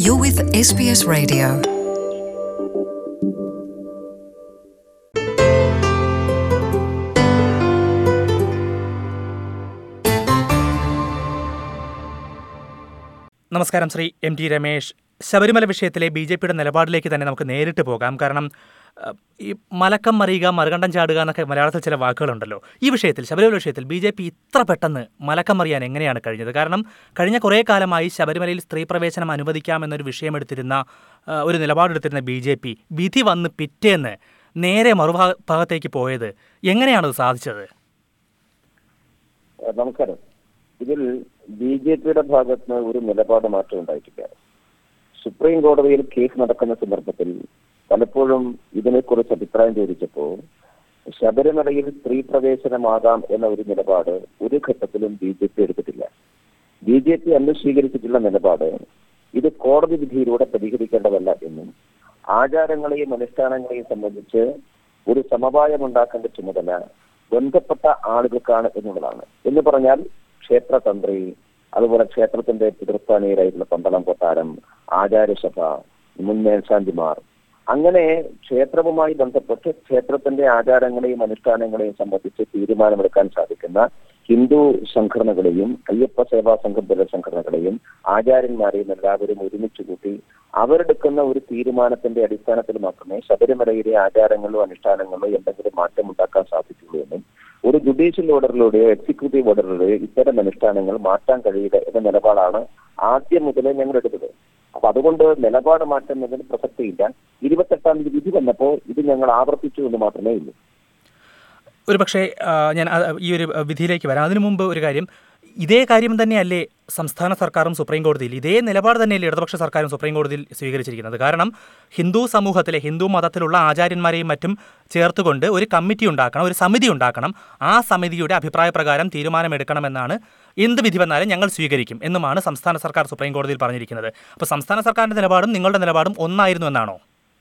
You're with SBS Radio. നമസ്കാരം Shri M T Ramesh Sabarimala വിഷയത്തിലെ B J പിയുടെ നിലപാടിലേക്ക് തന്നെ നമുക്ക് നേരിട്ട് പോകാം കാരണം അഹ്, ഈ മലക്കം മറിയുക മറുകണ്ഠം ചാടുക എന്നൊക്കെ മലയാളത്തിൽ ചില വാക്കുകളുണ്ടല്ലോ ഈ വിഷയത്തിൽ ശബരിമല വിഷയത്തിൽ ബി ജെ പി ഇത്ര പെട്ടെന്ന് മലക്കം മറിയാൻ എങ്ങനെയാണ് കഴിഞ്ഞത് കാരണം കഴിഞ്ഞ കുറേ കാലമായി ശബരിമലയിൽ സ്ത്രീ പ്രവേശനം അനുവദിക്കാമെന്നൊരു വിഷയമെടുത്തിരുന്ന അഹ്, ഒരു നിലപാടെടുത്തിരുന്ന ബി ജെ പി വിധി വന്ന് പിറ്റേന്ന് നേരെ മറുഭാഗ ഭാഗത്തേക്ക് പോയത് എങ്ങനെയാണത് സാധിച്ചത് ഏഹ് നമസ്കാരം ഇതിൽ ബി ജെ പിയുടെ ഭാഗത്ത് നിന്ന് ഒരു നിലപാട് മാറ്റം ഉണ്ടായിട്ടില്ല സുപ്രീം കോടതിയിൽ കേസ് നടക്കുന്ന സന്ദർഭത്തിൽ പലപ്പോഴും ഇതിനെക്കുറിച്ച് അഭിപ്രായം ചോദിച്ചപ്പോൾ ശബരിമലയിൽ സ്ത്രീ പ്രവേശനമാകാം എന്ന ഒരു നിലപാട് ഒരു ഘട്ടത്തിലും ബി ജെ പി എടുത്തിട്ടില്ല ബി ജെ പി അന്ന് സ്വീകരിച്ചിട്ടുള്ള നിലപാട് ഇത് കോടതി വിധിയിലൂടെ പരിഹരിക്കേണ്ടതല്ല എന്നും ആചാരങ്ങളെയും അനുഷ്ഠാനങ്ങളെയും സംബന്ധിച്ച് ഒരു സമവായം ഉണ്ടാക്കേണ്ട ചുമതല ബന്ധപ്പെട്ട ആളുകൾക്കാണ് എന്നുള്ളതാണ് എന്ന് പറഞ്ഞാൽ ക്ഷേത്രതന്ത്രി അതുപോലെ ക്ഷേത്രത്തിന്റെ പിതൃസ്ഥാനീയരായിട്ടുള്ള പന്തളം കൊട്ടാരം ആചാര്യസഭ മുൻ മേൽശാന്തിമാർ അങ്ങനെ ക്ഷേത്രവുമായി ബന്ധപ്പെട്ട് ക്ഷേത്രത്തിന്റെ ആചാരങ്ങളെയും അനുഷ്ഠാനങ്ങളെയും സംബന്ധിച്ച് തീരുമാനമെടുക്കാൻ സാധിക്കുന്ന ഹിന്ദു സംഘടനകളെയും അയ്യപ്പ സേവാ സംഘം പോലെ സംഘടനകളെയും ആചാര്യന്മാരെയും എല്ലാവരും ഒരുമിച്ച് കൂട്ടി അവരെടുക്കുന്ന ഒരു തീരുമാനത്തിന്റെ അടിസ്ഥാനത്തിൽ മാത്രമേ ശബരിമലയിലെ ആചാരങ്ങളിലോ അനുഷ്ഠാനങ്ങളിലോ എന്തെങ്കിലും മാറ്റം ഉണ്ടാക്കാൻ സാധിക്കുള്ളൂ എന്നും ഒരു ജുഡീഷ്യൽ ഓർഡറിലൂടെയോ എക്സിക്യൂട്ടീവ് ഓർഡറിലൂടെയോ ഇത്തരം അനുഷ്ഠാനങ്ങൾ മാറ്റാൻ കഴിയുക എന്ന നിലപാടാണ് ആദ്യം മുതലേ ഞങ്ങൾ എടുത്തത് അപ്പൊ അതുകൊണ്ട് നിലപാട് മാറ്റം എന്നതിന് പ്രസക്തിയില്ല ഇരുപത്തെട്ടാം തീയതി വിധി വന്നപ്പോൾ ഇത് ഞങ്ങൾ ആവർത്തിച്ചു എന്ന് മാത്രമേ ഉള്ളൂ ഒരു പക്ഷേ ആ, ഞാൻ ആ, ഈ ഒരു വിധിയിലേക്ക് വരാം അതിനു മുമ്പ് ഒരു കാര്യം ഇതേ കാര്യം തന്നെയല്ലേ സംസ്ഥാന സർക്കാരും സുപ്രീം കോടതിയിൽ ഇതേ നിലപാട് തന്നെയല്ലേ ഇടതുപക്ഷ സർക്കാരും സുപ്രീം കോടതിയിൽ സ്വീകരിച്ചിരിക്കുന്നത് കാരണം ഹിന്ദു സമൂഹത്തിലെ ഹിന്ദു മതത്തിലുള്ള ആചാര്യന്മാരെയും മറ്റും ചേർത്തുകൊണ്ട് ഒരു കമ്മിറ്റി ഉണ്ടാക്കണം ഒരു സമിതി ഉണ്ടാക്കണം ആ സമിതിയുടെ അഭിപ്രായ പ്രകാരം തീരുമാനമെടുക്കണമെന്നാണ് എന്ത് വിധി വന്നാലും ഞങ്ങൾ സ്വീകരിക്കും എന്നുമാണ് സംസ്ഥാന സർക്കാർ സുപ്രീം കോടതിയിൽ പറഞ്ഞിരിക്കുന്നത് അപ്പോൾ സംസ്ഥാന സർക്കാരിൻ്റെ നിലപാടും നിങ്ങളുടെ നിലപാടും ഒന്നായിരുന്നു എന്നാണോ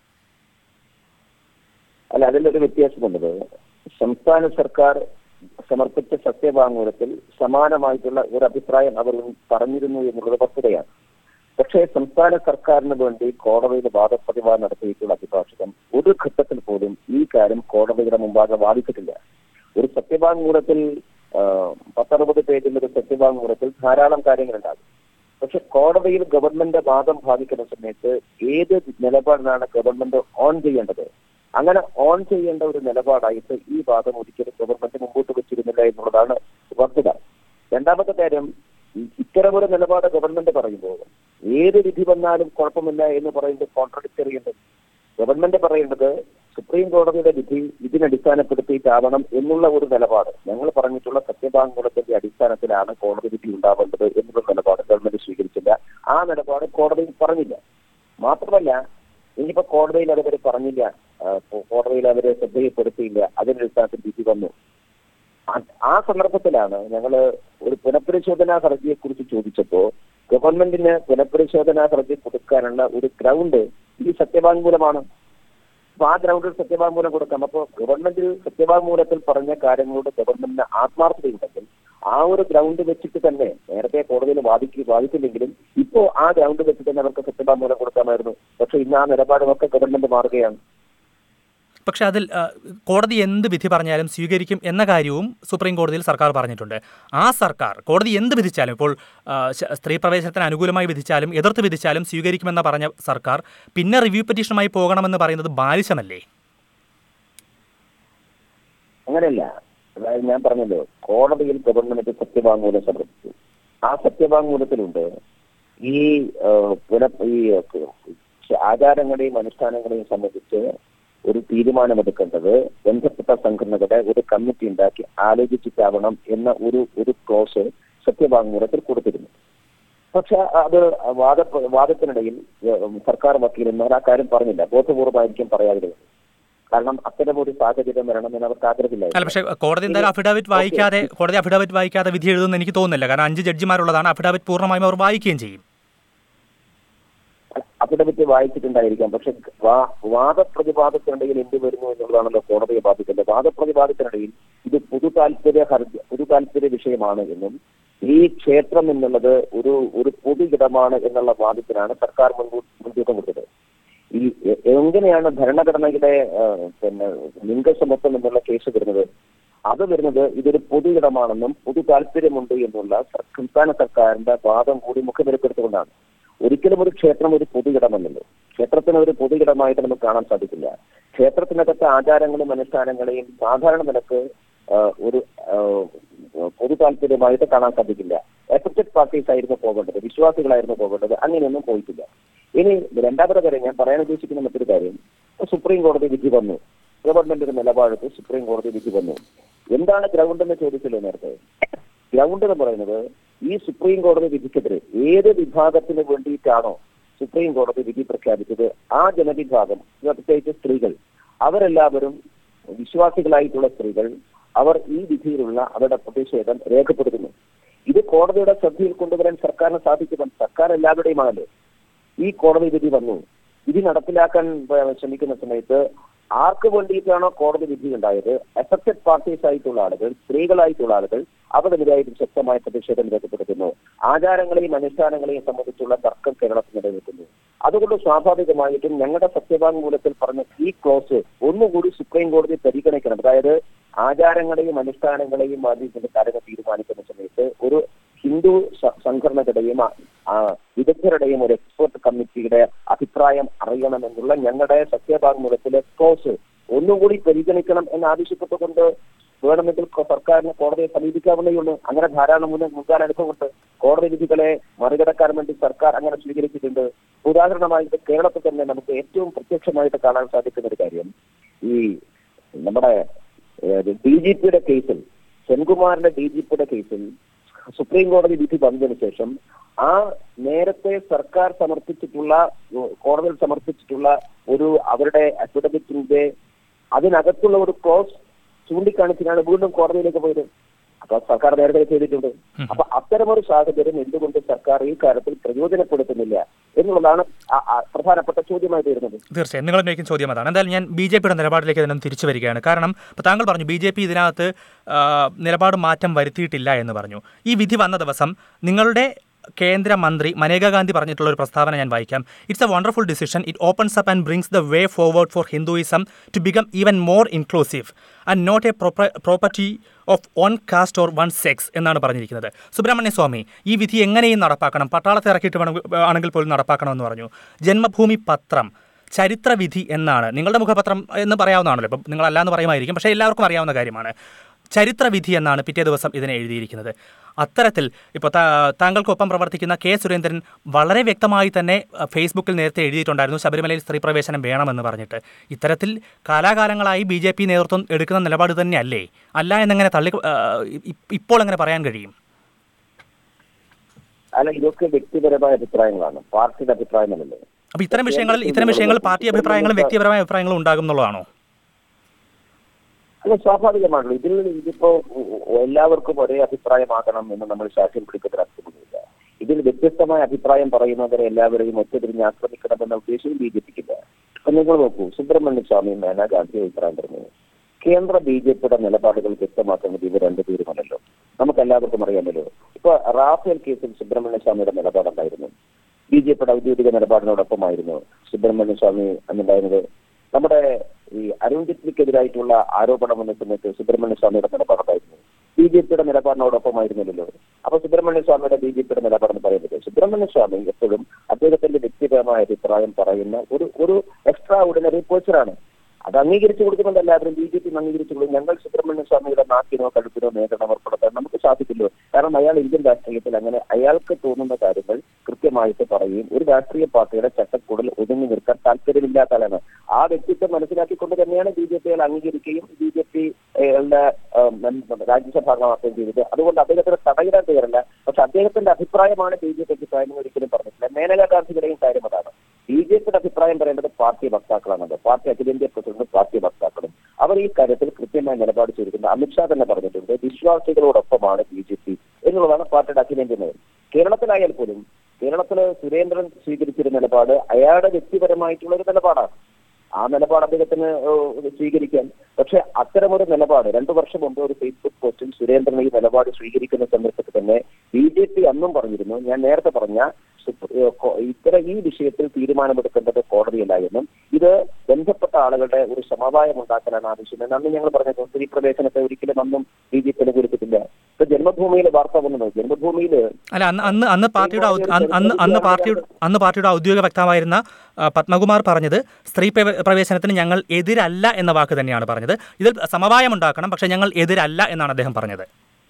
അല്ല അതിലൊരു വ്യത്യാസമുള്ളത് സംസ്ഥാന സർക്കാർ സമർപ്പിച്ച സത്യവാങ്മൂലത്തിൽ സമാനമായിട്ടുള്ള ഒരു അഭിപ്രായം അവർ പറഞ്ഞിരുന്നു എന്നുള്ളത് വസ്തുതയാണ് പക്ഷേ സംസ്ഥാന സർക്കാരിന് വേണ്ടി കോടതിയിൽ വാദപ്രതിവാദം നടത്തിയിട്ടുള്ള അഭിഭാഷകൻ ഒരു ഘട്ടത്തിൽ പോലും ഈ കാര്യം കോടതിയുടെ മുമ്പാകെ വാദിച്ചിട്ടില്ല ഒരു സത്യവാങ്മൂലത്തിൽ ആ, പത്തറുപത് പേജിൽ ഒരു സത്യവാങ്മൂലത്തിൽ ധാരാളം കാര്യങ്ങളുണ്ടാകും പക്ഷെ കോടതിയിൽ ഗവൺമെന്റ് വാദം ബാധിക്കുന്ന സമയത്ത് ഏത് നിലപാടിനാണ് ഗവൺമെന്റ് ഓൺ ചെയ്യേണ്ടത് അങ്ങനെ ഓൺ ചെയ്യേണ്ട ഒരു നിലപാടായിട്ട് ഈ വാദം ഒരിക്കലും ഗവൺമെന്റ് മുമ്പോട്ട് വെച്ചിരുന്നില്ല എന്നുള്ളതാണ് വസ്തുത രണ്ടാമത്തെ കാര്യം ഈ ഇത്തരമൊരു നിലപാട് ഗവൺമെന്റ് പറയുമ്പോൾ ഏത് വിധി വന്നാലും കുഴപ്പമില്ല എന്ന് പറയുന്നത് കോൺട്രഡിക്ടറി ഉണ്ട് ഗവൺമെന്റ് പറയേണ്ടത് സുപ്രീം കോടതിയുടെ വിധി ഇതിനടിസ്ഥാനപ്പെടുത്തിയിട്ടാവണം എന്നുള്ള ഒരു നിലപാട് ഞങ്ങൾ പറഞ്ഞിട്ടുള്ള സത്യവാങ്മൂലത്തിന്റെ അടിസ്ഥാനത്തിലാണ് കോടതി വിധി ഉണ്ടാവേണ്ടത് എന്നുള്ള നിലപാട് ഗവൺമെന്റ് സ്വീകരിച്ചില്ല ആ നിലപാട് കോടതിയിൽ പറഞ്ഞില്ല മാത്രമല്ല ഇനിയിപ്പോ കോടതിയിൽ അതവർ പറഞ്ഞില്ല ആ, കോ- കോടതിയിൽ അവരെ ശ്രദ്ധയിൽപ്പെടുത്തിയില്ല അതിന്റെ അടിസ്ഥാനത്തിൽ വിധി വന്നു ആ- ആ സന്ദർഭത്തിലാണ് ഞങ്ങൾ ഒരു പുനഃപരിശോധനാ ഹർജിയെ കുറിച്ച് ചോദിച്ചപ്പോ ഗവൺമെന്റിന് പുനഃപരിശോധനാ ഹർജി കൊടുക്കാനുള്ള ഒരു ഗ്രൗണ്ട് ഈ സത്യവാങ്മൂലമാണ് അപ്പൊ ആ ഗ്രൗണ്ടിൽ സത്യവാങ്മൂലം കൊടുക്കാം അപ്പോ ഗവൺമെന്റിൽ സത്യവാങ്മൂലത്തിൽ പറഞ്ഞ കാര്യങ്ങളോട് ഗവൺമെന്റിന് ആത്മാർത്ഥതയുണ്ടെങ്കിൽ ആ ഒരു ഗ്രൗണ്ട് വെച്ചിട്ട് തന്നെ നേരത്തെ കോടതിയിൽ വാദിക്ക് വാദിച്ചില്ലെങ്കിലും ഇപ്പോ ആ ഗ്രൗണ്ട് വെച്ചിട്ട് തന്നെ അവർക്ക് സത്യവാങ്മൂലം കൊടുക്കാമായിരുന്നു പക്ഷെ ഇന്ന് ആ നിലപാടുമൊക്കെ ഗവൺമെന്റ് മാറുകയാണ് പക്ഷേ അതിൽ ആ, കോടതി എന്ത് വിധി പറഞ്ഞാലും സ്വീകരിക്കും എന്ന കാര്യവും സുപ്രീം കോടതിയിൽ സർക്കാർ പറഞ്ഞിട്ടുണ്ട് ആ സർക്കാർ കോടതി എന്ത് വിധിച്ചാലും ഇപ്പോൾ ആ, ശ- സ്ത്രീ പ്രവേശനത്തിന് അനുകൂലമായി വിധിച്ചാലും എതിർത്ത് വിധിച്ചാലും സ്വീകരിക്കുമെന്ന് പറഞ്ഞ സർക്കാർ പിന്നെ റിവ്യൂ പെറ്റീഷനുമായി പോകണമെന്ന് പറയുന്നത് ബാലിശമല്ലേ അങ്ങനെയല്ല അതായത് ഞാൻ പറഞ്ഞല്ലോ കോടതിയിൽ ഗവൺമെന്റ് സത്യവാങ്മൂലം സമർപ്പിച്ചു ആ സത്യവാങ്മൂലത്തിലുണ്ട് ഈ ആ, പുന ഈ ആ, ആചാരങ്ങളെയും അനുഷ്ഠാനങ്ങളെയും സംബന്ധിച്ച് ഒരു തീരുമാനമെടുക്കേണ്ടത് ബന്ധപ്പെട്ട സംഘടനകളുടെ ഒരു കമ്മിറ്റി ഉണ്ടാക്കി ആലോചിച്ചിട്ടാവണം എന്ന ഒരു ഒരു ക്ലോസ് സത്യവാങ്മൂലത്തിൽ കൊടുത്തിരുന്നു പക്ഷെ അത് വാദ വാദത്തിനിടയിൽ ഏഹ്, സർക്കാർ വക്കീലന്മാർ ആ കാര്യം പറഞ്ഞില്ല ബോധപൂർവമായിരിക്കും പറയാതിരുന്നത് കാരണം അത്തരം ഒരു സാഹചര്യം വരണമെന്ന് അവർക്ക് അല്ല ആഗ്രഹമില്ലായിരുന്നു പക്ഷേ കോടതി എന്തായാലും അഫിഡാവിറ്റ് വായിക്കാതെ കോടതി അഫിഡാവിറ്റ് വായിക്കാതെ വിധി എഴുതുമെന്ന് എനിക്ക് തോന്നുന്നില്ല കാരണം അഞ്ച് ജഡ്ജിമാരുള്ളതാണ് അഫിഡാവിറ്റ് പൂർണ്ണമായും അവർ വായിക്കുകയും ചെയ്യും അപ്പൊ അഫിഡവിറ്റ് വായിച്ചിട്ടുണ്ടായിരിക്കാം പക്ഷെ വാ- വാദപ്രതിവാദത്തിനിടയിൽ എന്ത് വരുന്നു എന്നുള്ളതാണല്ലോ കോടതിയെ ബാധിക്കുന്നത് വാദപ്രതിവാദത്തിനിടയിൽ ഇത് പൊതു താല്പര്യ ഹർജി പൊതു താല്പര്യ വിഷയമാണ് എന്നും ഈ ക്ഷേത്രം എന്നുള്ളത് ഒരു ഒരു പൊതു ഇടമാണ് എന്നുള്ള വാദത്തിനാണ് സർക്കാർ മുൻകൂർ മുൻതൂക്കം കൊടുത്തത് ഈ എ- എങ്ങനെയാണ് ഭരണഘടനയുടെ ആ, പിന്നെ ലിംഗസമത്വം എന്നുള്ള കേസ് വരുന്നത് അത് വരുന്നത് ഇതൊരു പൊതു ഇടമാണെന്നും പൊതു താല്പര്യമുണ്ട് എന്നുള്ള സർ- സംസ്ഥാന സർക്കാരിന്റെ വാദം കൂടി മുഖവിലക്കെടുത്തുകൊണ്ടാണ് ഒരിക്കലും ഒരു ക്ഷേത്രം ഒരു പൊതു ഇടമല്ലല്ലോ ക്ഷേത്രത്തിന് ഒരു പൊതു ഇടമായിട്ട് നമുക്ക് കാണാൻ സാധിക്കില്ല ക്ഷേത്രത്തിനകത്തെ ആചാരങ്ങളും അനുഷ്ഠാനങ്ങളെയും സാധാരണ നിലക്ക് ആ, ഒരു ആ, പൊതു താല്പര്യമായിട്ട് കാണാൻ സാധിക്കില്ല എഫക്റ്റഡ് പാർട്ടീസ് ആയിരുന്നു പോകേണ്ടത് വിശ്വാസികളായിരുന്നു പോകേണ്ടത് അങ്ങനെയൊന്നും പോയിട്ടില്ല ഇനി രണ്ടാമത്തെ കാര്യം ഞാൻ പറയാൻ ഉദ്ദേശിക്കുന്ന മറ്റൊരു കാര്യം സുപ്രീം കോടതി വിധി വന്നു ഗവൺമെന്റിന്റെ നിലപാടെടുത്ത് സുപ്രീം കോടതി വിധി വന്നു എന്താണ് ഗ്രൗണ്ട് എന്ന് ചോദിച്ചല്ലോ നേരത്തെ ഗ്രൗണ്ട് എന്ന് പറയുന്നത് ഈ സുപ്രീം കോടതി വിധിക്കെതിരെ ഏത് വിഭാഗത്തിന് വേണ്ടിയിട്ടാണോ സുപ്രീം കോടതി വിധി പ്രഖ്യാപിച്ചത് ആ ജനവിഭാഗം പ്രത്യേകിച്ച് സ്ത്രീകൾ അവരെല്ലാവരും വിശ്വാസികളായിട്ടുള്ള സ്ത്രീകൾ അവർ ഈ വിധിയിലുള്ള അവരുടെ പ്രതിഷേധം രേഖപ്പെടുത്തുന്നു ഇത് കോടതിയുടെ ശ്രദ്ധയിൽ കൊണ്ടുവരാൻ സർക്കാരിന് സാധിക്കുമ്പോൾ സർക്കാർ എല്ലാവരുടെയുമാണല്ലോ ഈ കോടതി വിധി വന്നു വിധി നടപ്പിലാക്കാൻ ഏഹ്, ശ്രമിക്കുന്ന സമയത്ത് ആർക്ക് വേണ്ടിയിട്ടാണോ കോടതി വിധി ഉണ്ടായത് എഫക്റ്റഡ് പാർട്ടീസ് ആയിട്ടുള്ള ആളുകൾ സ്ത്രീകളായിട്ടുള്ള ആളുകൾ അവർക്കെതിരായിട്ട് ശക്തമായ പ്രതിഷേധം രേഖപ്പെടുത്തുന്നു ആചാരങ്ങളെയും അനുഷ്ഠാനങ്ങളെയും സംബന്ധിച്ചുള്ള തർക്കം കേരളത്തിൽ നിലനിൽക്കുന്നു അതുകൊണ്ട് സ്വാഭാവികമായിട്ടും ഞങ്ങളുടെ സത്യവാങ്മൂലത്തിൽ പറഞ്ഞ ഈ ക്ലോസ് ഒന്നുകൂടി സുപ്രീം കോടതി പരിഗണിക്കണം അതായത് ആചാരങ്ങളെയും അനുഷ്ഠാനങ്ങളെയും ബാധിക്കുന്ന കാര്യങ്ങൾ തീരുമാനിക്കുന്ന സമയത്ത് ഒരു ഹിന്ദു സ- സംഘടനകളുടെയും ആ- ആ വിദഗ്ധരുടെയും ഒരു എക്സ്പെർട്ട് കമ്മിറ്റിയുടെ അഭിപ്രായം അറിയണമെന്നുള്ള ഞങ്ങളുടെ സത്യവാങ്മൂലത്തിലെ ക്ലോസ് ഒന്നുകൂടി പരിഗണിക്കണം എന്ന് ആവശ്യപ്പെട്ടുകൊണ്ട് വേണമെങ്കിൽ കൊ- സർക്കാരിന് കോടതിയെ സമീപിക്കാവുന്നേയുള്ളൂ അങ്ങനെ ധാരാളം മുൻ മുൻകാല അനുഭവമുണ്ട് കോടതി വിധികളെ മറികടക്കാൻ വേണ്ടി സർക്കാർ അങ്ങനെ സ്വീകരിച്ചിട്ടുണ്ട് ഉദാഹരണമായിട്ട് കേരളത്തിൽ തന്നെ നമുക്ക് ഏറ്റവും പ്രത്യക്ഷമായിട്ട് കാണാൻ സാധിക്കുന്ന ഒരു കാര്യം ഈ നമ്മുടെ ഡി ജി പിയുടെ കേസിൽ സെൻകുമാറിന്റെ ഡി ജി പിയുടെ കേസിൽ സുപ്രീം കോടതി വിധി വന്നതിന് ശേഷം ആ നേരത്തെ സർക്കാർ സമർപ്പിച്ചിട്ടുള്ള ഉ- കോടതിയിൽ സമർപ്പിച്ചിട്ടുള്ള ഒരു അവരുടെ അഫിഡവിറ്റിന്റെ അതിനകത്തുള്ള ഒരു ക്ലോസ് ചൂണ്ടിക്കാണിച്ചിട്ടാണ് വീണ്ടും കോടതിയിലേക്ക് പോയത് അപ്പൊ സർക്കാർ നേരത്തെ ചെയ്തിട്ടുണ്ട് അപ്പൊ അത്തരമൊരു സാഹചര്യം എന്തുകൊണ്ട് സർക്കാർ ഈ കാര്യത്തിൽ പ്രയോജനപ്പെടുത്തുന്നില്ല എന്നുള്ളതാണ് ആ- ആ പ്രധാനപ്പെട്ട ചോദ്യമായിട്ട് വരുന്നത് തീർച്ചയായും നിങ്ങൾ ഉന്നയിക്കുന്ന ചോദ്യം അതാണ് എന്തായാലും ഞാൻ ബി ജെ പിയുടെ നിലപാടിലേക്ക് തന്നെ തിരിച്ചു വരികയാണ് കാരണം ഇപ്പോൾ താങ്കൾ പറഞ്ഞു ബി ജെ പി ഇതിനകത്ത് ആ, നിലപാട് മാറ്റം വരുത്തിയിട്ടില്ല എന്ന് പറഞ്ഞു ഈ വിധി വന്ന ദിവസം നിങ്ങളുടെ കേന്ദ്രമന്ത്രി മനേകാ ഗാന്ധി പറഞ്ഞിട്ടുള്ള ഒരു പ്രസ്താവന ഞാൻ വായിക്കാം it's a wonderful decision it opens up and brings the way forward for Hinduism to become even more inclusive and not a property of one caste or one sex എന്നാണ് പറഞ്ഞിരിക്കുന്നത് സുബ്രഹ്മണ്യ സ്വാമി ഈ വിധി എങ്ങനെയും നടപ്പാക്കണം പട്ടാളത്തെ ഇറക്കിയിട്ട് വേണം ആണെങ്കിൽ പോലും നടപ്പാക്കണമെന്ന് പറഞ്ഞു ജന്മഭൂമി പത്രം ചരിത്രവിധി എന്നാണ് നിങ്ങളുടെ മുഖപത്രം എന്ന് പറയാവുന്നതാണല്ലോ ഇപ്പം നിങ്ങളല്ല എന്ന് പറയുമായിരിക്കും പക്ഷേ എല്ലാവർക്കും അറിയാവുന്ന കാര്യമാണ് ചരിത്രവിധി എന്നാണ് പിറ്റേ ദിവസം ഇതിനെ എഴുതിയിരിക്കുന്നത് അത്തരത്തിൽ ഇപ്പോൾ താങ്കൾക്കൊപ്പം പ്രവർത്തിക്കുന്ന കെ സുരേന്ദ്രൻ വളരെ വ്യക്തമായി തന്നെ അഹ്, ഫേസ്ബുക്കിൽ നേരത്തെ എഴുതിയിട്ടുണ്ടായിരുന്നു ശബരിമലയിൽ സ്ത്രീ പ്രവേശനം വേണമെന്ന് പറഞ്ഞിട്ട് ഇത്തരത്തിൽ കാലാകാലങ്ങളായി ബി ജെ പി നേതൃത്വം എടുക്കുന്ന നിലപാട് തന്നെയല്ലേ അല്ല എന്നെങ്ങനെ തള്ളി അഹ്, ഇ- ഇപ്പോൾ എങ്ങനെ പറയാൻ കഴിയും അല്ല ഇതൊക്കെ വ്യക്തിപരമായ അഭിപ്രായങ്ങളാണ് പാർട്ടിയുടെ അഭിപ്രായമല്ലല്ലോ അപ്പോൾ ഇത്തരം വിഷയങ്ങളിൽ ഇത്തരം വിഷയങ്ങളിൽ പാർട്ടി അഭിപ്രായങ്ങളും വ്യക്തിപരമായ അഭിപ്രായങ്ങളും ഉണ്ടാകും എന്നുള്ളതാണോ അല്ല സ്വാഭാവികമാണല്ലോ ഇതിൽ ഇതിപ്പോ ഉ- ഉ- എല്ലാവർക്കും ഒരേ അഭിപ്രായമാകണം എന്ന് നമ്മൾ ശാസ്ത്രം പിടിക്കുന്ന അർത്ഥമൊന്നുമില്ല ഇതിൽ വ്യത്യസ്തമായ അഭിപ്രായം പറയുന്നവരെ എല്ലാവരെയും ഒറ്റതിരിഞ്ഞ് ആക്രമിക്കണമെന്ന ഉദ്ദേശവും ബി ജെ പിക്കില്ല അപ്പൊ നിങ്ങൾ നോക്കൂ സുബ്രഹ്മണ്യ സ്വാമി മേന ഗാന്ധി അഭിപ്രായം പറഞ്ഞു കേന്ദ്ര ബി ജെ പിയുടെ നിലപാടുകൾ വ്യക്തമാക്കുന്നത് ഇവർ രണ്ടുപേരുമല്ലോ നമുക്ക് എല്ലാവർക്കും അറിയാമല്ലോ ഇപ്പൊ റാഫേൽ കേസിൽ സുബ്രഹ്മണ്യ സ്വാമിയുടെ നിലപാടുണ്ടായിരുന്നു ബി ജെ പിയുടെ ഔദ്യോഗിക നിലപാടിനോടൊപ്പമായിരുന്നു സുബ്രഹ്മണ്യ സ്വാമി എന്നുണ്ടായിരുന്നത് നമ്മുടെ ഈ അരുൺ ജെയ്റ്റ്ലിക്കെതിരായിട്ടുള്ള ആരോപണം വന്ന സമയത്ത് സുബ്രഹ്മണ്യ സ്വാമിയുടെ നിലപാടുണ്ടായിരുന്നു ബി ജെ പിയുടെ നിലപാടിനോടൊപ്പമായിരുന്നല്ലോ അപ്പൊ സുബ്രഹ്മണ്യ സ്വാമിയുടെ ബി ജെ പിയുടെ നിലപാടെന്ന് പറയുന്നത് സുബ്രഹ്മണ്യ സ്വാമി എപ്പോഴും അദ്ദേഹത്തിന്റെ വ്യക്തിപരമായ അഭിപ്രായം പറയുന്ന ഒരു ഒരു എക്സ്ട്രാ ഓർഡിനറി പേഴ്സണാണ് അത് അംഗീകരിച്ചു കൊടുക്കുന്നുണ്ട് എല്ലാവരും ബി ജെ പി അംഗീകരിച്ചു കൊടുക്കും ഞങ്ങൾ സുബ്രഹ്മണ്യ സ്വാമിയുടെ നാക്കിനോ കഴുത്തിനോ നിയന്ത്രണം ഏർപ്പെടുത്താൻ നമുക്ക് സാധിക്കില്ലോ കാരണം അയാൾ ഇന്ത്യൻ രാഷ്ട്രീയത്തിൽ അങ്ങനെ അയാൾക്ക് തോന്നുന്ന കാര്യങ്ങൾ കൃത്യമായിട്ട് പറയുകയും ഒരു രാഷ്ട്രീയ പാർട്ടിയുടെ ചട്ടക്കൂടിൽ ഒതുങ്ങി നിർത്താൻ താല്പര്യമില്ലാത്ത ആളാണ് ആ വ്യക്തിത്വം മനസ്സിലാക്കിക്കൊണ്ട് തന്നെയാണ് ബി ജെ പി അയാൾ അംഗീകരിക്കുകയും ബി ജെ പി രാജ്യസഭാ അംഗമാക്കുകയും ചെയ്തത് അതുകൊണ്ട് അദ്ദേഹത്തിന് തടയിടാൻ തയ്യാറല്ല പക്ഷെ അദ്ദേഹത്തിന്റെ അഭിപ്രായമാണ് ബി ജെ പി അഭിപ്രായം എന്ന് ഒരിക്കലും പറഞ്ഞിട്ടില്ല മേനകാ ഗാന്ധിയുടെയും കാര്യം അതാണ് ബി ജെ പിയുടെ അഭിപ്രായം പറയേണ്ടത് പാർട്ടി വക്താക്കളാണത് പാർട്ടി അഖിലേന്ത്യാ പ്രസിഡന്റ് പാർട്ടി വക്താക്കളും അവർ ഈ കാര്യത്തിൽ കൃത്യമായ നിലപാട് ചെയ്തിട്ടുണ്ട് അമിത്ഷാ തന്നെ പറഞ്ഞിട്ടുണ്ട് വിശ്വാസികളോടൊപ്പമാണ് ബി ജെ പി എന്നുള്ളതാണ് പാർട്ടിയുടെ അഖിലേന്ത്യാ നയം കേരളത്തിലായാൽ പോലും കേരളത്തില് സുരേന്ദ്രൻ സ്വീകരിച്ചൊരു നിലപാട് അയാളുടെ വ്യക്തിപരമായിട്ടുള്ള ഒരു നിലപാടാണ് ആ നിലപാട് അദ്ദേഹത്തിന് ഏഹ്, സ്വീകരിക്കാം പക്ഷെ അത്തരമൊരു നിലപാട് രണ്ടു വർഷം മുമ്പ് ഒരു ഫേസ്ബുക്ക് പോസ്റ്റിൽ സുരേന്ദ്രൻ ഈ നിലപാട് സ്വീകരിക്കുന്ന സന്ദർഭത്തിൽ തന്നെ ബി ജെ പി അന്നും പറഞ്ഞിരുന്നു ഞാൻ നേരത്തെ പറഞ്ഞ സുപ്ര- ഏഹ്, കോ- ഇത്തരം ഈ വിഷയത്തിൽ തീരുമാനമെടുക്കേണ്ടത് കോടതിയല്ല എന്നും ഇത് ബന്ധപ്പെട്ട ആളുകളുടെ ഒരു സമവായം ഉണ്ടാക്കാനാണ് ആവശ്യമെന്ന് അന്ന് ഞങ്ങൾ പറഞ്ഞത് സ്ത്രീ പ്രവേശനത്തെ ഒരിക്കലും അന്നും ബി ജെ പി അനുകൂലിച്ചിട്ടില്ല ഇപ്പൊ ജന്മഭൂമിയിലെ വാർത്ത വന്നത് ജന്മഭൂമിയിൽ അല്ല അന്ന് അന്ന് അന്ന് പാർട്ടിയുടെ ഔ- അന്ന് അന്ന് അന്ന് പാർട്ടിയുടെ അന്ന് പാർട്ടിയുടെ ഔദ്യോഗിക വക്താവായിരുന്ന ആ, പത്മകുമാർ പറഞ്ഞത് സ്ത്രീ പ്രവേ- പ്രവേശനത്തിന് ഞങ്ങൾ എതിരല്ല എന്ന വാക്ക് തന്നെയാണ് പറഞ്ഞത് ഇതിൽ സമവായം ഉണ്ടാക്കണം പക്ഷേ ഞങ്ങൾ എതിരല്ല എന്നാണ് അദ്ദേഹം പറഞ്ഞത്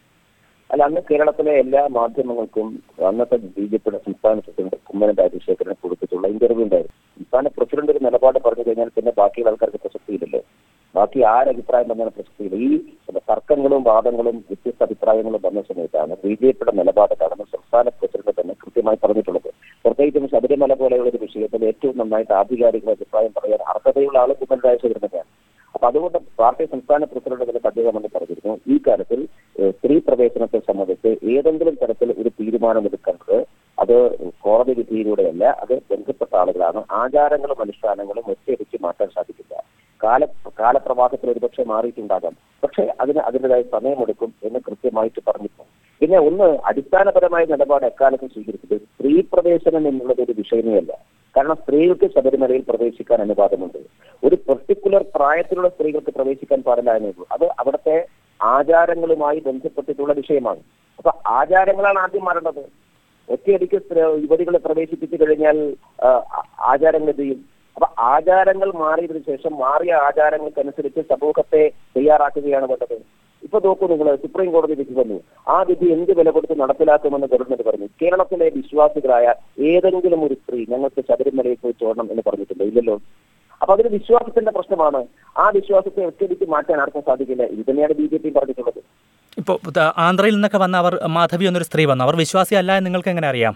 അല്ല അന്ന് കേരളത്തിലെ എല്ലാ മാധ്യമങ്ങൾക്കും അന്നത്തെ ബി ജെ പിയുടെ സംസ്ഥാന പ്രസിഡന്റ് കുമ്മനം രാജശേഖരനെ കൊടുത്തിട്ടുള്ള ഇന്റർവ്യൂ ഉണ്ടായിരുന്നു സംസ്ഥാന പ്രസിഡന്റ് ഒരു നിലപാട് പറഞ്ഞു കഴിഞ്ഞാൽ പിന്നെ ബാക്കിയുള്ള ആൾക്കാർക്ക് പ്രസക്തിയില്ലല്ലോ ബാക്കി ആരഭിപ്രായം വന്നതിന് പ്രസക്തിയില്ല ഈ തർക്കങ്ങളും വാദങ്ങളും വ്യത്യസ്ത അഭിപ്രായങ്ങളും വന്ന സമയത്താണ് ബി ജെ പിയുടെ നിലപാട് കാണുന്ന സംസ്ഥാന പ്രസിഡന്റ് തന്നെ കൃത്യമായി പറഞ്ഞിട്ടുള്ളത് പ്രത്യേകിച്ചും ശബരിമല പോലെയുള്ള ഒരു വിഷയത്തിൽ ഏറ്റവും നന്നായിട്ട് ആധികാരിക അഭിപ്രായം പറയാൻ അർഹതയുള്ള ആൾ കുമ്മനം രാജശേഖരൻ തന്നെയാണ് അപ്പൊ അതുകൊണ്ട് പാർട്ടി സംസ്ഥാന പ്രസിഡന്റ് തന്നെ അദ്ദേഹം എന്ന് പറഞ്ഞിരുന്നു ഈ കാര്യത്തിൽ ഏഹ്, സ്ത്രീ പ്രവേശനത്തെ സംബന്ധിച്ച് ഏതെങ്കിലും തരത്തിൽ ഒരു തീരുമാനമെടുക്കേണ്ടത് അത് കോടതി വിധിയിലൂടെയല്ല അത് ബന്ധപ്പെട്ട ആളുകളാണ് ആചാരങ്ങളും അനുഷ്ഠാനങ്ങളും ഒറ്റയടിച്ച് മാറ്റാൻ സാധിക്കില്ല കാല കാലപ്രവാഹത്തിൽ ഒരുപക്ഷെ മാറിയിട്ടുണ്ടാകാം പക്ഷെ അതിന് അതിൻ്റെതായ സമയമെടുക്കും എന്ന് കൃത്യമായിട്ട് പറഞ്ഞിട്ടുണ്ട് പിന്നെ ഒന്ന് അടിസ്ഥാനപരമായ നിലപാട് എക്കാലത്തും സ്വീകരിച്ചത് സ്ത്രീ പ്രവേശനം എന്നുള്ളത് ഒരു വിഷയമേ അല്ല കാരണം സ്ത്രീകൾക്ക് ശബരിമലയിൽ പ്രവേശിക്കാൻ അനുവാദമുണ്ട് ഒരു പെർട്ടിക്കുലർ പ്രായത്തിലുള്ള സ്ത്രീകൾക്ക് പ്രവേശിക്കാൻ പാടില്ല എന്നേ ഉള്ളൂ അത് അവിടുത്തെ ആചാരങ്ങളുമായി ബന്ധപ്പെട്ടിട്ടുള്ള വിഷയമാണ് അപ്പൊ ആചാരങ്ങളാണ് ആദ്യം മാറേണ്ടത് ഒറ്റയടിക്ക് സ്ത്രീ- യുവതികളെ പ്രവേശിപ്പിച്ചു കഴിഞ്ഞാൽ ആ, ആചാരങ്ങൾ എന്ത് ചെയ്യും അപ്പൊ ആചാരങ്ങൾ മാറിയതിനു ശേഷം മാറിയ ആചാരങ്ങൾക്കനുസരിച്ച് സമൂഹത്തെ തയ്യാറാക്കുകയാണ് വേണ്ടത് ഇപ്പൊ നോക്കൂ നിങ്ങൾ സുപ്രീം കോടതി വിധി വന്നു ആ വിധി എന്ത് വില കൊടുത്ത് നടപ്പിലാക്കുമെന്ന് ഗവൺമെന്റ് പറഞ്ഞു കേരളത്തിലെ വിശ്വാസികളായ ഏതെങ്കിലും ഒരു സ്ത്രീ ഞങ്ങൾക്ക് ശബരിമലയിൽ പോയി ചോടണം എന്ന് പറഞ്ഞിട്ടില്ല ഇല്ലല്ലോ അപ്പൊ അതൊരു വിശ്വാസത്തിന്റെ പ്രശ്നമാണ് ആ വിശ്വാസത്തെ ഒറ്റയടിക്ക് മാറ്റാൻ ആർക്കും സാധിക്കില്ല ഇത് തന്നെയാണ് ബി ജെ പി പറഞ്ഞിട്ടുള്ളത് ഇപ്പോൾ ത- ആന്ധ്രയിൽ നിന്നൊക്കെ വന്ന അവർ മാധവി എന്നൊരു സ്ത്രീ വന്നു അവർ വിശ്വാസിയല്ല എന്ന് നിങ്ങൾക്ക് എങ്ങനെ അറിയാം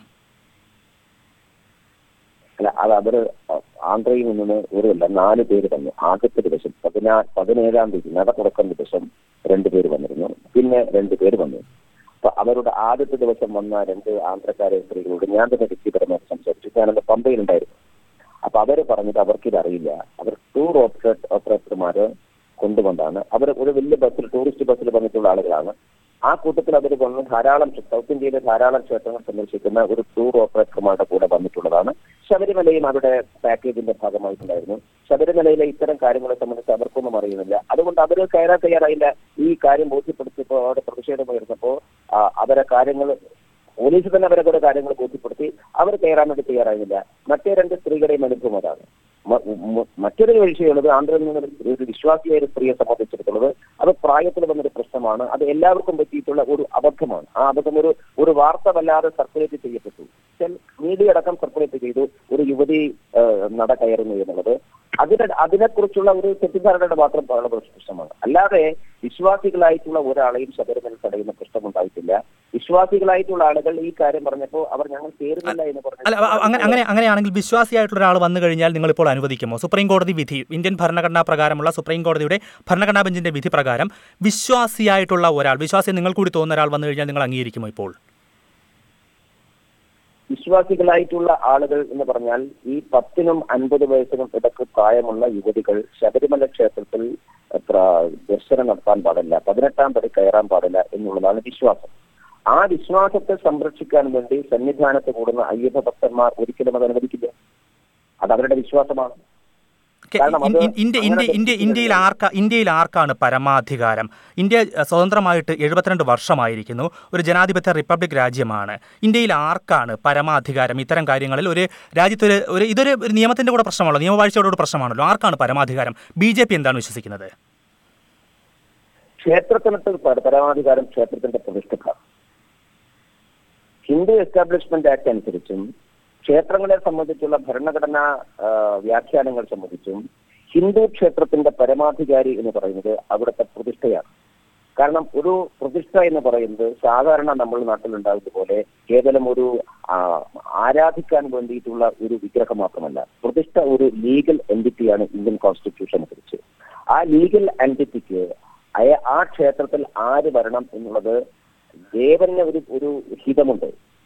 അല്ല അത് അവര് ആന്ധ്രയിൽ നിന്ന് ഒരുവല്ല നാല് പേര് വന്നു ആദ്യത്തെ ദിവസം പതിനാ പതിനേഴാം തീയതി നട തുറക്കുന്ന ദിവസം രണ്ടുപേര് വന്നിരുന്നു പിന്നെ രണ്ടു പേര് വന്നു അപ്പൊ അവരുടെ ആദ്യത്തെ ദിവസം വന്ന രണ്ട് ആന്ധ്രക്കാരെ സ്ത്രീകളോട് ഞാൻ തന്നെ വ്യക്തിപരമായിട്ട് സംസാരിച്ചു ഞാനന്ന് പമ്പയിലുണ്ടായിരുന്നു അപ്പൊ അവര് പറഞ്ഞത് അവർക്കിത് അറിയില്ല അവർ ടൂർ ഓപ്പറേറ്റ് ഓപ്പറേറ്റർമാര് കൊണ്ടുവന്നാണ് അവർ ഒരു വലിയ ബസ്സിൽ ടൂറിസ്റ്റ് ബസ്സിൽ വന്നിട്ടുള്ള ആളുകളാണ് ആ കൂട്ടത്തിൽ അവർ വന്ന് ധാരാളം സൗത്ത് ഇന്ത്യയിലെ ധാരാളം ക്ഷേത്രങ്ങൾ സന്ദർശിക്കുന്ന ഒരു ടൂർ ഓപ്പറേറ്റർമാരുടെ കൂടെ വന്നിട്ടുള്ളതാണ് ശബരിമലയും അവരുടെ പാക്കേജിന്റെ ഭാഗമായിട്ടുണ്ടായിരുന്നു ശബരിമലയിലെ ഇത്തരം കാര്യങ്ങളെ സംബന്ധിച്ച് അവർക്കൊന്നും അറിയുന്നില്ല അതുകൊണ്ട് അവർ കയറാൻ തയ്യാറായില്ല ഈ കാര്യം ബോധ്യപ്പെടുത്തിയപ്പോൾ അവിടെ പ്രതിഷേധം ഉയർന്നപ്പോ ആ, അവരെ കാര്യങ്ങൾ പോലീസ് തന്നെ അവരെ കുറെ കാര്യങ്ങൾ ബോധ്യപ്പെടുത്തി അവർ കയറാൻ വേണ്ടി തയ്യാറായില്ല മറ്റേ രണ്ട് സ്ത്രീകളുടെയും അനുഭവം അതാണ് മ- മ- മറ്റൊരു വിഷയമുള്ളത് ആന്ധ്രയിൽ നിന്ന് ഒരു- ഒരു വിശ്വാസിയായ ഒരു സ്ത്രീയെ സംബന്ധിച്ചിടത്തോളം അത് പ്രായത്തിൽ വന്നൊരു പ്രശ്നമാണ് അത് എല്ലാവർക്കും പറ്റിയിട്ടുള്ള ഒരു അബദ്ധമാണ് ആ അബദ്ധം ഒരു ഒരു വാർത്ത വല്ലാതെ സർക്കുലേറ്റ് ചെയ്യപ്പെട്ടു മീഡിയ അടക്കം സർക്കുലേറ്റ് ചെയ്തു ഒരു യുവതി ആ, നട കയറുന്നു എന്നുള്ളത് അതിനെ അതിനെക്കുറിച്ചുള്ള ഒരു തെറ്റിദ്ധാരണയുടെ മാത്രം ഉള്ള പ്രശ്നമാണ് അല്ലാതെ വിശ്വാസികളായിട്ടുള്ള ഒരാളെയും ശബരിമല തടയുന്ന പ്രശ്നമുണ്ടായിട്ടില്ല വിശ്വാസികളായിട്ടുള്ള ആളുകൾ ഈ കാര്യം പറഞ്ഞപ്പോൾ അവർ ഞങ്ങൾ ചേരുന്നില്ല എന്ന് അല്ല അ- അങ്ങനെ പറഞ്ഞു അങ്ങനെ അങ്ങനെയാണെങ്കിൽ വിശ്വാസിയായിട്ടുള്ള ഒരാൾ വന്നു കഴിഞ്ഞാൽ നിങ്ങൾ ഇപ്പോൾ അനുവദിക്കുമോ സുപ്രീം കോടതി വിധി ഇന്ത്യൻ ഭരണഘടനാ പ്രകാരമുള്ള സുപ്രീം കോടതിയുടെ ഭരണഘടനാ ബെഞ്ചിന്റെ വിധി പ്രകാരം വിശ്വാസിയായിട്ടുള്ള ഒരാൾ വിശ്വാസി നിങ്ങൾ കൂടി തോന്നുന്ന ഒരാൾ വന്നു കഴിഞ്ഞാൽ നിങ്ങൾ അംഗീകരിക്കുമോ ഇപ്പോൾ വിശ്വാസികളായിട്ടുള്ള ആളുകൾ എന്ന് പറഞ്ഞാൽ ഈ പത്തിനും അൻപത് വയസ്സിനും ഇടക്ക് പ്രായമുള്ള യുവതികൾ ശബരിമല ക്ഷേത്രത്തിൽ പ്ര- ദർശനം നടത്താൻ പാടില്ല പതിനെട്ടാം പടി കയറാൻ പാടില്ല എന്നുള്ളതാണ് വിശ്വാസം ആ വിശ്വാസത്തെ സംരക്ഷിക്കാൻ വേണ്ടി സന്നിധാനത്ത് കൂടുന്ന അയ്യപ്പ ഭക്തന്മാർ ഒരിക്കലും അത് അനുവദിക്കില്ല അത് അവരുടെ വിശ്വാസമാണ് കെ- കാരണം ഇൻ- അത് ഇൻ- ഇന്ത്യ ഇന്ത്യ അങ്ങനെ ഇന്ത്യ ഇന്ത്യയിൽ ആർക്കാ ഇന്ത്യയിൽ ആർക്കാണ് പരമാധികാരം ഇന്ത്യ അഹ്, സ്വതന്ത്രമായിട്ട് എഴുപത്തിരണ്ട് വർഷമായിരിക്കുന്നു ഒരു ജനാധിപത്യ റിപ്പബ്ലിക് രാജ്യമാണ് ഇന്ത്യയിൽ ആർക്കാണ് പരമാധികാരം ഇത്തരം കാര്യങ്ങളിൽ ഒരു രാജ്യത്തൊരു ഒരു ഇതൊരു ഒരു നിയമത്തിന്റെ കൂടെ പ്രശ്നമാണല്ലോ നിയമവാഴ്ചയുടെ കൂടെ പ്രശ്നമാണല്ലോ ആർക്കാണ് പരമാധികാരം ബി ജെ പി എന്താണ് വിശ്വസിക്കുന്നത് ക്ഷേത്രത്തിനകത്ത് പര- പരമാധികാരം ക്ഷേത്രത്തിന്റെ പ്രതിഷ്ഠക്കാർ ഹിന്ദു എസ്റ്റാബ്ലിഷ്മെന്റ് ആക്ട് അനുസരിച്ചും ക്ഷേത്രങ്ങളെ സംബന്ധിച്ചുള്ള ഭരണഘടനാ ആ, വ്യാഖ്യാനങ്ങൾ സംബന്ധിച്ചും ഹിന്ദു ക്ഷേത്രത്തിന്റെ പരമാധികാരി എന്ന് പറയുന്നത് അവിടുത്തെ പ്രതിഷ്ഠയാണ് കാരണം ഒരു പ്രതിഷ്ഠ എന്ന് പറയുന്നത് സാധാരണ നമ്മൾ നാട്ടിലുണ്ടാകുന്ന പോലെ കേവലം ഒരു ആ, ആരാധിക്കാൻ വേണ്ടിയിട്ടുള്ള ഒരു വിഗ്രഹം മാത്രമല്ല പ്രതിഷ്ഠ ഒരു ലീഗൽ എൻറ്റിറ്റിയാണ് ഇന്ത്യൻ കോൺസ്റ്റിറ്റ്യൂഷൻ അനുസരിച്ച് ആ ലീഗൽ എൻറ്റിറ്റിക്ക് അയ- ആ ക്ഷേത്രത്തിൽ ആര് വരണം എന്നുള്ളത് ദേവന് ഒരു ഒരു ഹിതമുണ്ട്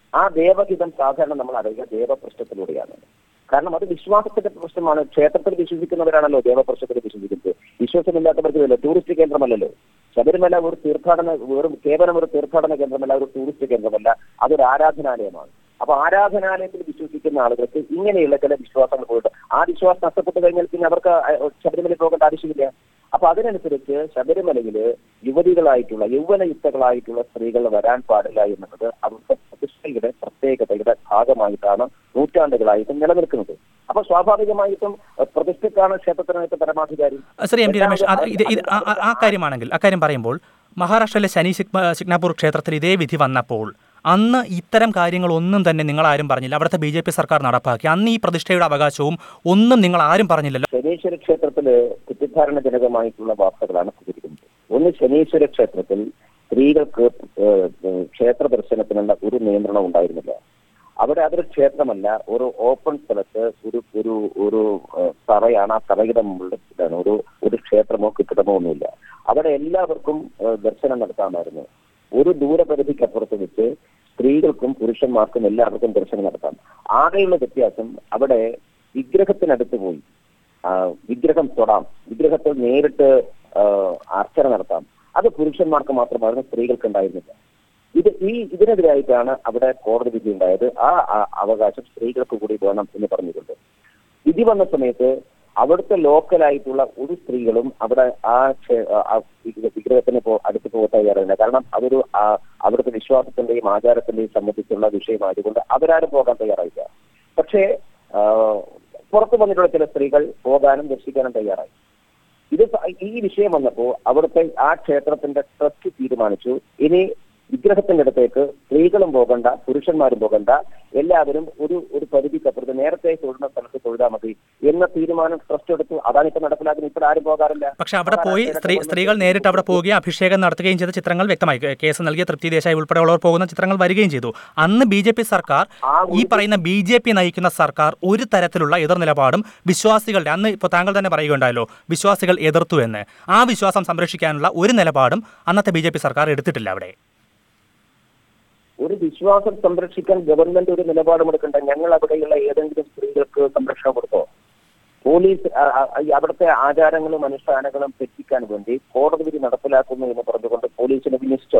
ആ ദേവഹിതം സാധാരണ നമ്മൾ അറിയുക ദേവപ്രശ്നത്തിലൂടെയാണ് കാരണം അത് വിശ്വാസത്തിന്റെ പ്രശ്നമാണ് ക്ഷേത്രത്തിൽ വിശ്വസിക്കുന്നവരാണല്ലോ ദേവപ്രശ്നത്തിൽ വിശ്വസിക്കുന്നത് വിശ്വാസമില്ലാത്തവർക്ക് ഇതല്ല ടൂറിസ്റ്റ് കേന്ദ്രമല്ലല്ലോ ശബരിമല ഒരു തീർത്ഥാടന വെറും കേവലം ഒരു തീർത്ഥാടന കേന്ദ്രമല്ല ഒരു ടൂറിസ്റ്റ് കേന്ദ്രമല്ല അതൊരു ആരാധനാലയമാണ് അപ്പൊ ആരാധനാലയത്തിൽ വിശ്വസിക്കുന്ന ആളുകൾക്ക് ഇങ്ങനെയുള്ള ചില വിശ്വാസങ്ങൾ പോയിട്ട് ആ വിശ്വാസം നഷ്ടപ്പെട്ടു കഴിഞ്ഞാൽ പിന്നെ അവർക്ക് ശബരിമലയിൽ പോകേണ്ട ആവശ്യമില്ല അപ്പൊ അതിനനുസരിച്ച് ശബരിമലയില് യുവതികളായിട്ടുള്ള യൗവനയുക്തകളായിട്ടുള്ള സ്ത്രീകൾ വരാൻ പാടില്ല എന്നുള്ളത് അവിടുത്തെ പ്രതിഷ്ഠയുടെ പ്രത്യേകതയുടെ ഭാഗമായിട്ടാണ് നൂറ്റാണ്ടുകളായിട്ട് നിലനിൽക്കുന്നത് അപ്പൊ സ്വാഭാവികമായിട്ടും അഹ് പ്രതിഷ്ഠക്കാണ് ക്ഷേത്രത്തിനകത്ത് പരമാധികാരി ശ്രീ എം ടി രമേശ് അത് ഇത് ഇത് ആ- ആ- ആ കാര്യമാണെങ്കിൽ അക്കാര്യം പറയുമ്പോൾ മഹാരാഷ്ട്രയിലെ ശനി സിഗ്മ സിഗ്നാപൂർ ക്ഷേത്രത്തിൽ ഇതേ വിധി വന്നപ്പോൾ അന്ന് ഇത്തരം കാര്യങ്ങളൊന്നും തന്നെ നിങ്ങൾ ആരും പറഞ്ഞില്ല അവിടുത്തെ ബി ജെ പി സർക്കാർ നടപ്പാക്കി അന്ന് ഈ പ്രതിഷ്ഠയുടെ അവകാശവും ഒന്നും നിങ്ങൾ ആരും പറഞ്ഞില്ലല്ലോ ശനീശ്വര ക്ഷേത്രത്തില് തെറ്റിദ്ധാരണജനകമായിട്ടുള്ള വാർത്തകളാണ് പ്രചരിക്കുന്നത് ഒന്ന് ശനീശ്വര ക്ഷേത്രത്തിൽ സ്ത്രീകൾക്ക് ഏഹ്, ഏഹ്, ക്ഷേത്ര ദർശനത്തിനുള്ള ഒരു നിയന്ത്രണം ഉണ്ടായിരുന്നില്ല അവിടെ അതൊരു ക്ഷേത്രമല്ല ഒരു ഓപ്പൺ സ്ഥലത്ത് ഒരു ഒരു ഒരു ഏഹ്, തറയാണ് ആ തറയുടെ മുകളിൽ ഇതാണ് ഒരു ഒരു ക്ഷേത്രമോ കെട്ടിടമോ ഒന്നുമില്ല അവിടെ എല്ലാവർക്കും ഏഹ്, ദർശനം നടത്താമായിരുന്നു ഒരു ദൂരപരിധിക്കപ്പുറത്ത് വെച്ച് സ്ത്രീകൾക്കും പുരുഷന്മാർക്കും എല്ലാവർക്കും ദർശനം നടത്താം ആകെയുള്ള വ്യത്യാസം അവിടെ വിഗ്രഹത്തിനടുത്ത് പോയി ആ, വിഗ്രഹം തൊടാം വിഗ്രഹത്തിൽ നേരിട്ട് ആ, അർച്ചന നടത്താം അത് പുരുഷന്മാർക്ക് മാത്രമായിരുന്നു സ്ത്രീകൾക്ക് ഉണ്ടായിരുന്നില്ല ഇത് ഈ ഇതിനെതിരായിട്ടാണ് അവിടെ കോടതി വിധി ഉണ്ടായത് ആ ആ അവകാശം സ്ത്രീകൾക്ക് കൂടി വേണം എന്ന് പറഞ്ഞിട്ടുണ്ട് വിധി വന്ന സമയത്ത് അവിടുത്തെ ലോക്കലായിട്ടുള്ള ഒരു സ്ത്രീകളും അവിടെ ആ ക്ഷേ- ആ വിഗ്ര- വിഗ്രഹത്തിന് പോ അടുത്ത് പോകാൻ തയ്യാറില്ല കാരണം അതൊരു ആ അവിടുത്തെ വിശ്വാസത്തിന്റെയും ആചാരത്തിന്റെയും സംബന്ധിച്ചുള്ള വിഷയമായതുകൊണ്ട് അവരാരും പോകാൻ തയ്യാറായില്ല പക്ഷേ ആ, പുറത്തു വന്നിട്ടുള്ള ചില സ്ത്രീകൾ പോകാനും ദർശിക്കാനും തയ്യാറായി ഇത് സ- ഈ വിഷയം വന്നപ്പോൾ അവിടുത്തെ ആ ക്ഷേത്രത്തിന്റെ ട്രസ്റ്റ് തീരുമാനിച്ചു ഇനി വിഗ്രഹത്തിന്റെ അടുത്തേക്ക് സ്ത്രീകളും പോകണ്ട പുരുഷന്മാരും പോകണ്ട എല്ലാവരും ഒരു ഒരു പരിധിക്കപ്പുറത്ത് നേരത്തെ തൊഴുന്ന സ്ഥലത്ത് തൊഴുതാൽ മതി എന്ന തീരുമാനം ട്രസ്റ്റ് എടുത്തു അതാണ് ഇപ്പൊ നടപ്പിലാക്കുന്നത് ഇപ്പോൾ ആരും പോകാറില്ല പക്ഷെ അവിടെ പോയി സ്ത്രീ സ്ത്രീകൾ നേരിട്ട് അവിടെ പോവുകയും അഭിഷേകം നടത്തുകയും ചെയ്ത ചിത്രങ്ങൾ വ്യക്തമായി കേ- കേസ് നൽകിയ തൃപ്തി ദേശായി ഉൾപ്പെടെയുള്ളവർ പോകുന്ന ചിത്രങ്ങൾ വരികയും ചെയ്തു അന്ന് ബി ജെ പി സർക്കാർ ആ ഈ പറയുന്ന ബി ജെ പി നയിക്കുന്ന സർക്കാർ ഒരു തരത്തിലുള്ള എതിർ നിലപാടും വിശ്വാസികളുടെ അന്ന് ഇപ്പോൾ താങ്കൾ തന്നെ പറയുകയുണ്ടായല്ലോ വിശ്വാസികൾ എതിർത്തു എന്ന് ആ വിശ്വാസം സംരക്ഷിക്കാനുള്ള ഒരു നിലപാടും അന്നത്തെ ബി ജെ പി സർക്കാർ എടുത്തിട്ടില്ല അവിടെ ഒരു വിശ്വാസം സംരക്ഷിക്കാൻ ഗവൺമെന്റ് ഒരു നിലപാടുമെടുക്കണ്ട ഞങ്ങൾ അവിടെയുള്ള ഏതെങ്കിലും സ്ത്രീകൾക്ക് സംരക്ഷണം കൊടുത്തോ പോലീസ് ആ, ആ, ഈ അവിടുത്തെ ആചാരങ്ങളും അനുഷ്ഠാനങ്ങളും തെറ്റിക്കാൻ വേണ്ടി കോടതി വിധി നടപ്പിലാക്കുന്നു എന്ന് പറഞ്ഞുകൊണ്ട് പോലീസിനെ വിന്യസിച്ചോ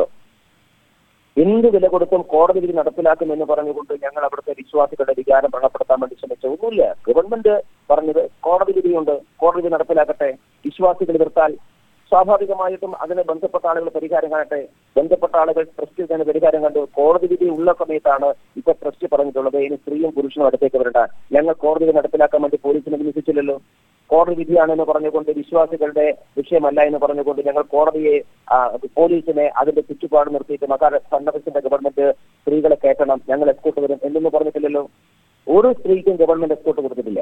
എന്ത് വില കൊടുത്തും കോടതി വിധി നടപ്പിലാക്കും എന്ന് പറഞ്ഞുകൊണ്ട് ഞങ്ങൾ അവിടുത്തെ വിശ്വാസികളുടെ വികാരം വ്രണപ്പെടുത്താൻ വേണ്ടി ശ്രമിച്ചു ഒന്നുമില്ല ഗവൺമെന്റ് പറഞ്ഞത് കോടതി വിധിയുണ്ട് കോടതി വിധി നടപ്പിലാക്കട്ടെ വിശ്വാസികൾ എതിർത്താൽ സ്വാഭാവികമായിട്ടും അതിന് ബന്ധപ്പെട്ട ആളുകൾ പരിഹാരം കാണട്ടെ ബന്ധപ്പെട്ട ആളുകൾ ട്രസ്റ്റ് ഇതിന് പരിഹാരം കണ്ടു കോടതി വിധി ഉള്ള സമയത്താണ് ഇപ്പൊ ട്രസ്റ്റ് പറഞ്ഞിട്ടുള്ളത് ഇനി സ്ത്രീയും പുരുഷനും അടുത്തേക്ക് വരണ്ട ഞങ്ങൾ കോടതി വിധി നടപ്പിലാക്കാൻ വേണ്ടി പോലീസിനെ വിന്യസിച്ചില്ലല്ലോ കോടതി വിധിയാണെന്ന് പറഞ്ഞുകൊണ്ട് വിശ്വാസികളുടെ വിഷയമല്ല എന്ന് പറഞ്ഞുകൊണ്ട് ഞങ്ങൾ കോടതിയെ ആ, പോലീസിനെ അതിന്റെ ചുറ്റുപാട് നിർത്തിയിട്ട് മകാര സന്നദ്ധത്തിന്റെ ഗവൺമെന്റ് സ്ത്രീകളെ കയറ്റണം ഞങ്ങൾ എസ്കോട്ട് വരും എന്നൊന്നും പറഞ്ഞിട്ടില്ലല്ലോ ഒരു സ്ത്രീക്കും ഗവൺമെന്റ് എസ്കോട്ട് കൊടുത്തിട്ടില്ല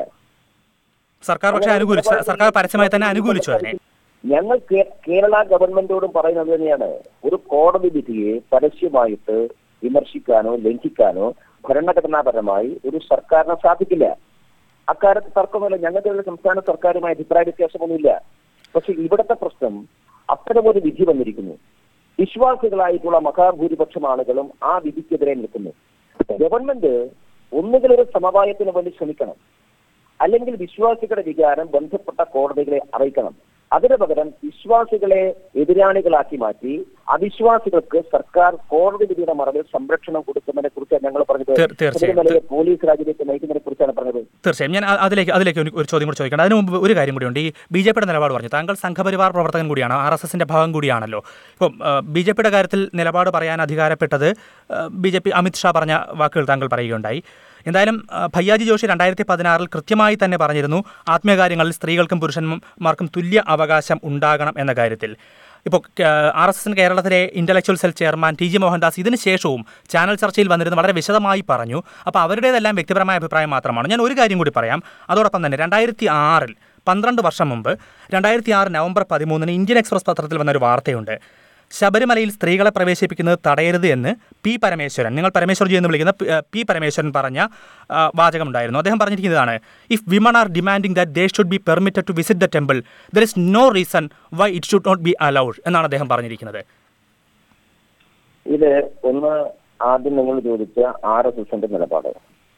സർക്കാർ പക്ഷേ അനുകൂലിച്ചു സർക്കാർ പരസ്യമായി തന്നെ അനുകൂലിച്ചു അതിനെ ഞങ്ങൾ കേ- കേരള ഗവൺമെന്റോടും പറയുന്നത് തന്നെയാണ് ഒരു കോടതി വിധിയെ പരസ്യമായിട്ട് വിമർശിക്കാനോ ലംഘിക്കാനോ ഭരണഘടനാപരമായി ഒരു സർക്കാരിന് സാധിക്കില്ല അക്കാര്യത്തിൽ തർക്കമല്ല ഞങ്ങളുടെ സംസ്ഥാന സർക്കാരുമായി അഭിപ്രായ വ്യത്യാസമൊന്നുമില്ല പക്ഷെ ഇവിടുത്തെ പ്രശ്നം അത്തരമൊരു വിധി വന്നിരിക്കുന്നു വിശ്വാസികളായിട്ടുള്ള മഹാഭൂരിപക്ഷം ആളുകളും ആ വിധിക്കെതിരെ നിൽക്കുന്നു ഗവൺമെന്റ് ഒന്നുകിൽ ഒരു സമവായത്തിന് വേണ്ടി ശ്രമിക്കണം അല്ലെങ്കിൽ വിശ്വാസികളുടെ വികാരം ബന്ധപ്പെട്ട കോടതികളെ അറിയിക്കണം അതിനു പകരം വിശ്വാസികളെ എതിരാളികളാക്കി മാറ്റി അവിശ്വാസികൾക്ക് സർക്കാർ കോടതി വിധിയുടെ മറവിൽ സംരക്ഷണം കൊടുക്കുന്നതിനെ കുറിച്ചാണ് ഞങ്ങൾ പറഞ്ഞത് തീർ- തീർച്ചയായും. ശബരിമലയെ പോലീസ് രാജ്യത്തേക്ക് നയിക്കുന്നതിനെ കുറിച്ചാണ് പറഞ്ഞത് തീർച്ചയായും ഞാൻ അ- അതിലേക്ക് അതിലേക്ക് ഒരു- ഒരു ചോദ്യം കൂടി ചോദിക്കണം അതിന് മുമ്പ് ഒരു കാര്യം കൂടിയുണ്ട് ഈ ബി ജെ പിയുടെ നിലപാട് പറഞ്ഞു താങ്കൾ സംഘപരിവാർ പ്രവർത്തകൻ കൂടിയാണ് ആർ എസ് എസിന്റെ ഭാഗം കൂടിയാണല്ലോ ഇപ്പം ബി ജെ പിയുടെ കാര്യത്തിൽ നിലപാട് പറയാൻ അധികാരപ്പെട്ടത് B J P Amit Shah പറഞ്ഞ വാക്കുകൾ താങ്കൾ പറയുകയുണ്ടായി എന്തായാലും ആ, ഭയ്യാജി ജോഷി രണ്ടായിരത്തി പതിനാറിൽ കൃത്യമായി തന്നെ പറഞ്ഞിരുന്നു ആത്മീയകാര്യങ്ങളിൽ സ്ത്രീകൾക്കും പുരുഷന്മാർക്കും തുല്യ അവകാശം ഉണ്ടാകണം എന്ന കാര്യത്തിൽ ഇപ്പോൾ ആർ എസ് എസിന് കേരളത്തിലെ intellectual cell chairman T G Mohandas ഇതിന് ശേഷവും ചാനൽ ചർച്ചയിൽ വന്നിരുന്ന് വളരെ വിശദമായി പറഞ്ഞു അപ്പോൾ അവരുടേതെല്ലാം വ്യക്തിപരമായ അഭിപ്രായം മാത്രമാണ് ഞാൻ ഒരു കാര്യം കൂടി പറയാം അതോടൊപ്പം തന്നെ രണ്ടായിരത്തി ആറിൽ പന്ത്രണ്ട് വർഷം മുമ്പ് രണ്ടായിരത്തി ആറ് നവംബർ പതിമൂന്നിന് ഇന്ത്യൻ എക്സ്പ്രസ് പത്രത്തിൽ വന്നൊരു വാർത്തയുണ്ട് ശബരിമലയിൽ സ്ത്രീകളെ പ്രവേശിപ്പിക്കുന്നത് തടയരുത് എന്ന് പി പരമേശ്വരൻ നിങ്ങൾ പരമേശ്വർജി എന്ന് വിളിക്കുന്ന പി- പി പരമേശ്വരൻ പറഞ്ഞ ആ, വാചകമുണ്ടായിരുന്നു അദ്ദേഹം പറഞ്ഞിരിക്കുന്നതാണ് if women are demanding that they should be permitted to visit the temple there is no reason why it should not be allowed എന്നാണ് അദ്ദേഹം പറഞ്ഞിരിക്കുന്നത് ഇത് ഒന്ന് ആദ്യം നിങ്ങൾ ചോദിച്ച ആർ എസ് എസിന്റെ നിലപാട്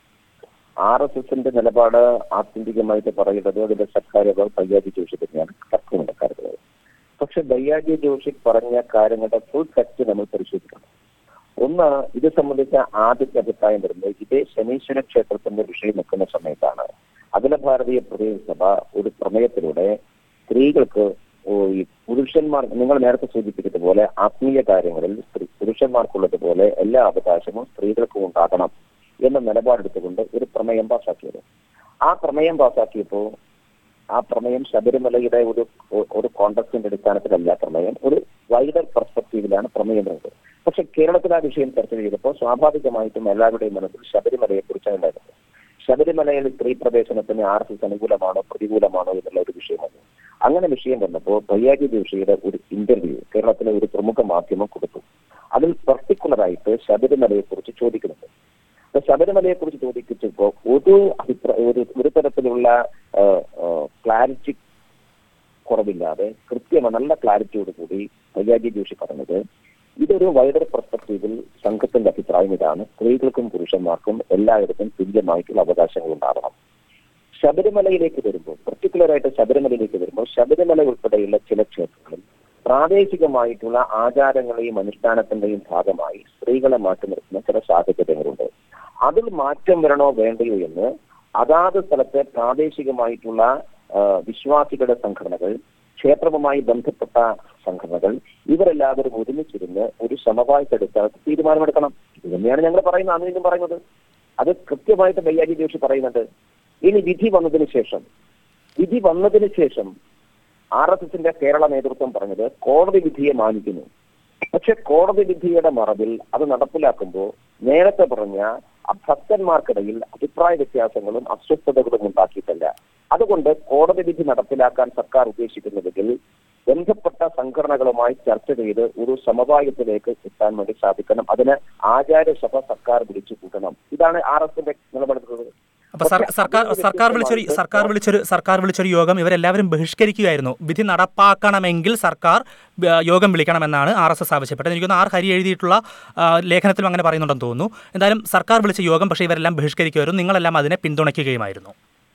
ആർ എസ് എസിന്റെ നിലപാട് ആത്യന്തികമായിട്ട് പറയുന്നത് അതിന്റെ സർക്കാരുകൾ ബയ്യാജി ജോഷി തന്നെയാണ് തർക്കമുള്ള കാര്യങ്ങൾ പക്ഷെ ബയ്യാജി ജോഷി പറഞ്ഞ കാര്യങ്ങളുടെ ഫുൾ ടെക്സ്റ്റ് നമ്മൾ പരിശോധിക്കണം ഒന്ന് ഇത് സംബന്ധിച്ച ആദ്യത്തെ അഭിപ്രായം വരുന്നത് ഇതേ ശനീശ്വര ക്ഷേത്രത്തിന്റെ വിഷയം നിൽക്കുന്ന സമയത്താണ് അഖില ഭാരതീയ പ്രതിനിധി സഭ ഒരു പ്രമേയത്തിലൂടെ സ്ത്രീകൾക്ക് ഓ, ഈ പുരുഷന്മാർ നിങ്ങൾ നേരത്തെ സൂചിപ്പിച്ചതുപോലെ ആത്മീയ കാര്യങ്ങളിൽ സ്ത്രീ പുരുഷന്മാർക്കുള്ളതുപോലെ എല്ലാ അവകാശവും സ്ത്രീകൾക്കും ഉണ്ടാകണം എന്ന നിലപാടെടുത്തുകൊണ്ട് ഒരു പ്രമേയം പാസാക്കിയത് ആ പ്രമേയം പാസാക്കിയപ്പോൾ ആ പ്രമേയം ശബരിമലയുടെ ഒരു ഒരു കോണ്ടക്സിന്റെ അടിസ്ഥാനത്തിലല്ല പ്രമേയം ഒരു വൈഡർ പെർസ്പെക്റ്റീവിലാണ് പ്രമേയം വരുന്നത് പക്ഷെ കേരളത്തിൽ ആ വിഷയം ചർച്ച ചെയ്തപ്പോൾ സ്വാഭാവികമായിട്ടും എല്ലാവരുടെയും മനസ്സിൽ ശബരിമലയെ കുറിച്ചാണ് ഉണ്ടായിരുന്നത് ശബരിമലയിൽ സ്ത്രീ പ്രവേശനത്തിന് ആർ എസ് എസ് അനുകൂലമാണോ പ്രതികൂലമാണോ എന്നുള്ള ഒരു വിഷയമാണ് അങ്ങനെ വിഷയം വന്നപ്പോൾ ഭയ്യാജി ജോഷിയുടെ ഒരു ഇന്റർവ്യൂ കേരളത്തിലെ ഒരു പ്രമുഖ മാധ്യമം കൊടുത്തു അതിൽ പർട്ടിക്കുലറായിട്ട് ശബരിമലയെ കുറിച്ച് ചോദിക്കുന്നുണ്ട് അപ്പൊ ശബരിമലയെ കുറിച്ച് ചോദിച്ചപ്പോൾ ഒരു അഭിപ്രായ ഒരു ഒരു തരത്തിലുള്ള ക്ലാരിറ്റി കുറവില്ലാതെ കൃത്യമായി നല്ല ക്ലാരിറ്റിയോട് കൂടി ഭയ്യാജി ജോഷി പറഞ്ഞത് ഇതൊരു വൈഡർ പെർസ്പെക്റ്റീവിൽ സംഘത്തിന്റെ അഭിപ്രായം ഇതാണ് സ്ത്രീകൾക്കും പുരുഷന്മാർക്കും എല്ലായിടത്തും തുല്യമായിട്ടുള്ള അവകാശങ്ങൾ ഉണ്ടാകണം ശബരിമലയിലേക്ക് വരുമ്പോൾ പർട്ടിക്കുലറായിട്ട് ശബരിമലയിലേക്ക് വരുമ്പോൾ ശബരിമല ഉൾപ്പെടെയുള്ള ചില ക്ഷേത്രങ്ങളിൽ പ്രാദേശികമായിട്ടുള്ള ആചാരങ്ങളെയും അനുഷ്ഠാനത്തിന്റെയും ഭാഗമായി സ്ത്രീകളെ മാറ്റി നിർത്തുന്ന ചില സാഹചര്യങ്ങളുണ്ട് അതിൽ മാറ്റം വരണോ വേണ്ടയോ എന്ന് അതാത് സ്ഥലത്തെ പ്രാദേശികമായിട്ടുള്ള ആ, വിശ്വാസികളുടെ സംഘടനകൾ ക്ഷേത്രവുമായി ബന്ധപ്പെട്ട സംഘടനകൾ ഇവരെല്ലാവരും ഒരുമിച്ചിരുന്ന് ഒരു സമവായത്തെടുത്ത് തീരുമാനമെടുക്കണം ഇത് തന്നെയാണ് ഞങ്ങൾ പറയുന്നത് അന്ന് ഇന്നും പറയുന്നത് അത് കൃത്യമായിട്ട് ബയ്യാജി ജോഷി പറയുന്നുണ്ട് ഇനി വിധി വന്നതിന് ശേഷം വിധി വന്നതിന് ശേഷം ആർ എസ് എസിന്റെ കേരള നേതൃത്വം പറഞ്ഞത് കോടതി വിധിയെ മാനിക്കുന്നു പക്ഷെ കോടതി വിധിയുടെ മറവിൽ അത് നടപ്പിലാക്കുമ്പോൾ നേരത്തെ പറഞ്ഞ അ- ഭക്തന്മാർക്കിടയിൽ അഭിപ്രായ വ്യത്യാസങ്ങളും അസ്വസ്ഥതകളും ഉണ്ടാക്കിയിട്ടല്ല അതുകൊണ്ട് കോടതി വിധി നടപ്പിലാക്കാൻ സർക്കാർ ഉദ്ദേശിക്കുന്നുവെങ്കിൽ ബന്ധപ്പെട്ട സംഘടനകളുമായി ചർച്ച ചെയ്ത് ഒരു സമവായത്തിലേക്ക് എത്താൻ വേണ്ടി സാധിക്കണം അതിന് ആചാര്യസഭ സർക്കാർ വിളിച്ചു കൂട്ടണം ഇതാണ് ആർ എസിന്റെ നിലപാടെടുത്തത് അപ്പൊ സർ- പക്ഷേ സർക്കാർ അതിന് സർക്കാർ വിളിച്ചൊരു വ്യത്യസ്തമായിട്ട് സർക്കാർ വിളിച്ചൊരു സർക്കാർ വിളിച്ചൊരു യോഗം ഇവരെല്ലാവരും ബഹിഷ്കരിക്കുകയായിരുന്നു വിധി നടപ്പാക്കണമെങ്കിൽ സർക്കാർ ആ, യോഗം വിളിക്കണമെന്നാണ് ആർ എസ് എസ് ആവശ്യപ്പെട്ടത് എനിക്കൊന്ന് ആർ ഹരി എഴുതിയിട്ടുള്ള ആ, ലേഖനത്തിലും അങ്ങനെ പറയുന്നുണ്ടെന്ന് തോന്നുന്നു എന്തായാലും സർക്കാർ വിളിച്ച യോഗം പക്ഷേ ഇവരെല്ലാം ബഹിഷ്കരിക്കുമായിരുന്നു നിങ്ങളെല്ലാം അതിനെ പിന്തുണയ്ക്കുകയുമായിരുന്നു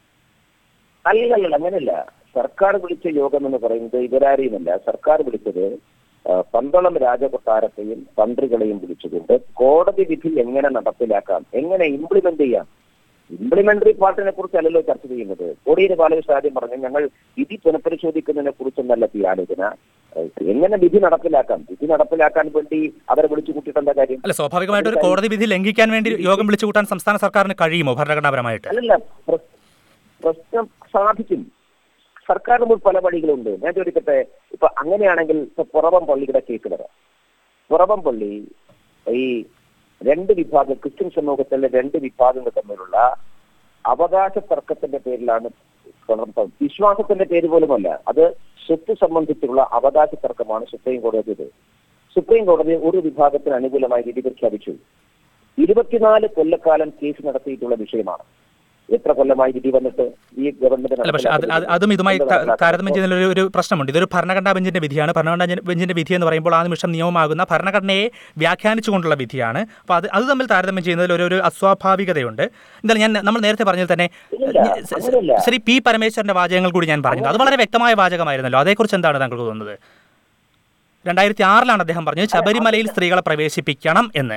അല്ലല്ല അങ്ങനെയല്ല സർക്കാർ വിളിച്ച യോഗം എന്ന് പറയുന്നത് ഇവരാരെയുമല്ല സർക്കാർ വിളിച്ചത് ആ, പന്തളം രാജകൊട്ടാരത്തെയും തന്ത്രികളെയും വിളിച്ചുകൊണ്ട് കോടതി വിധി എങ്ങനെ നടപ്പിലാക്കാം എങ്ങനെ ഇംപ്ലിമെന്റ് ചെയ്യാം ഇംപ്ലിമെന്ററി പാർട്ടിനെ കുറിച്ചല്ലല്ലോ ചർച്ച ചെയ്യുന്നത് കോടിയേരി ബാലകൃഷ്ണ ആദ്യം പറഞ്ഞു ഞങ്ങൾ വിധി പുനഃപരിശോധിക്കുന്നതിനെ കുറിച്ചൊന്നല്ല ഈ ആലോചന ഏഹ് എങ്ങനെ വിധി നടപ്പിലാക്കാം വിധി നടപ്പിലാക്കാൻ വേണ്ടി അവരെ വിളിച്ചു കൂട്ടിയിട്ട് എന്താ കാര്യം അല്ല സ്വാഭാവികമായിട്ട് ഒരു കോടതി വിധി ലംഘിക്കാൻ വേണ്ടി യോഗം വിളിച്ചു കൂട്ടാൻ സംസ്ഥാന സർക്കാരിന് കഴിയുമോ ഭരണഘടനാപരമായിട്ട് അല്ലല്ല പ്ര- പ്രശ്നം സാധിക്കും സർക്കാരിന് മുമ്പ് പല വഴികളുണ്ട് ഞാൻ ചോദിക്കട്ടെ ഇപ്പൊ അങ്ങനെയാണെങ്കിൽ ഇപ്പൊ പുറവം പള്ളിയുടെ കേസ് വരാം പുറവം പള്ളി ഈ രണ്ട് വിഭാഗം ക്രിസ്ത്യൻ സമൂഹത്തിലെ രണ്ട് വിഭാഗങ്ങൾ തമ്മിലുള്ള അവകാശ തർക്കത്തിന്റെ പേരിലാണ് പുറം പള്ളി. വിശ്വാസത്തിന്റെ പേര് പോലുമല്ല അത് സ്വത്ത് സംബന്ധിച്ചുള്ള അവകാശ തർക്കമാണ് സുപ്രീം കോടതിയത് സുപ്രീം കോടതി ഒരു വിഭാഗത്തിന് അനുകൂലമായി വിധി പ്രഖ്യാപിച്ചു ഇരുപത്തിനാല് കൊല്ലക്കാലം കേസ് നടത്തിയിട്ടുള്ള വിഷയമാണ് എത്ര കൊല്ലമായി വിധി വന്നിട്ട് ഈ ഗവൺമെന്റ് അല്ല പക്ഷേ അത് അത് അതും ഇതുമായി ത- താരതമ്യം ചെയ്യുന്നതിൽ ഒരു ഒരു പ്രശ്നമുണ്ട് ഇതൊരു ഭരണഘടനാ ബെഞ്ചിന്റെ വിധിയാണ് ഭരണഘടനാ ജന- ബെഞ്ചിന്റെ വിധി എന്ന് പറയുമ്പോൾ ആ നിമിഷം നിയമമാകുന്ന ഭരണഘടനയെ വ്യാഖ്യാനിച്ചുകൊണ്ടുള്ള വിധിയാണ് അപ്പോൾ അത് അത് തമ്മിൽ താരതമ്യം ചെയ്യുന്നതിൽ ഒരു ഒരു അസ്വാഭാവികതയുണ്ട് എന്തായാലും ഞാൻ നമ്മൾ നേരത്തെ പറഞ്ഞതിൽ തന്നെ ഇല്ല, സ- സ- അങ്ങനെയല്ല. ശ്രീ പി പരമേശ്വരന്റെ വാചകങ്ങൾ കൂടി ഞാൻ പറഞ്ഞു അത് വളരെ വ്യക്തമായ വാചകമായിരുന്നല്ലോ അതേക്കുറിച്ച് എന്താണ് താങ്കൾക്ക് തോന്നുന്നത് രണ്ടായിരത്തി ആറിലാണ് അദ്ദേഹം പറഞ്ഞത് ശബരിമലയിൽ സ്ത്രീകളെ പ്രവേശിപ്പിക്കണം എന്ന്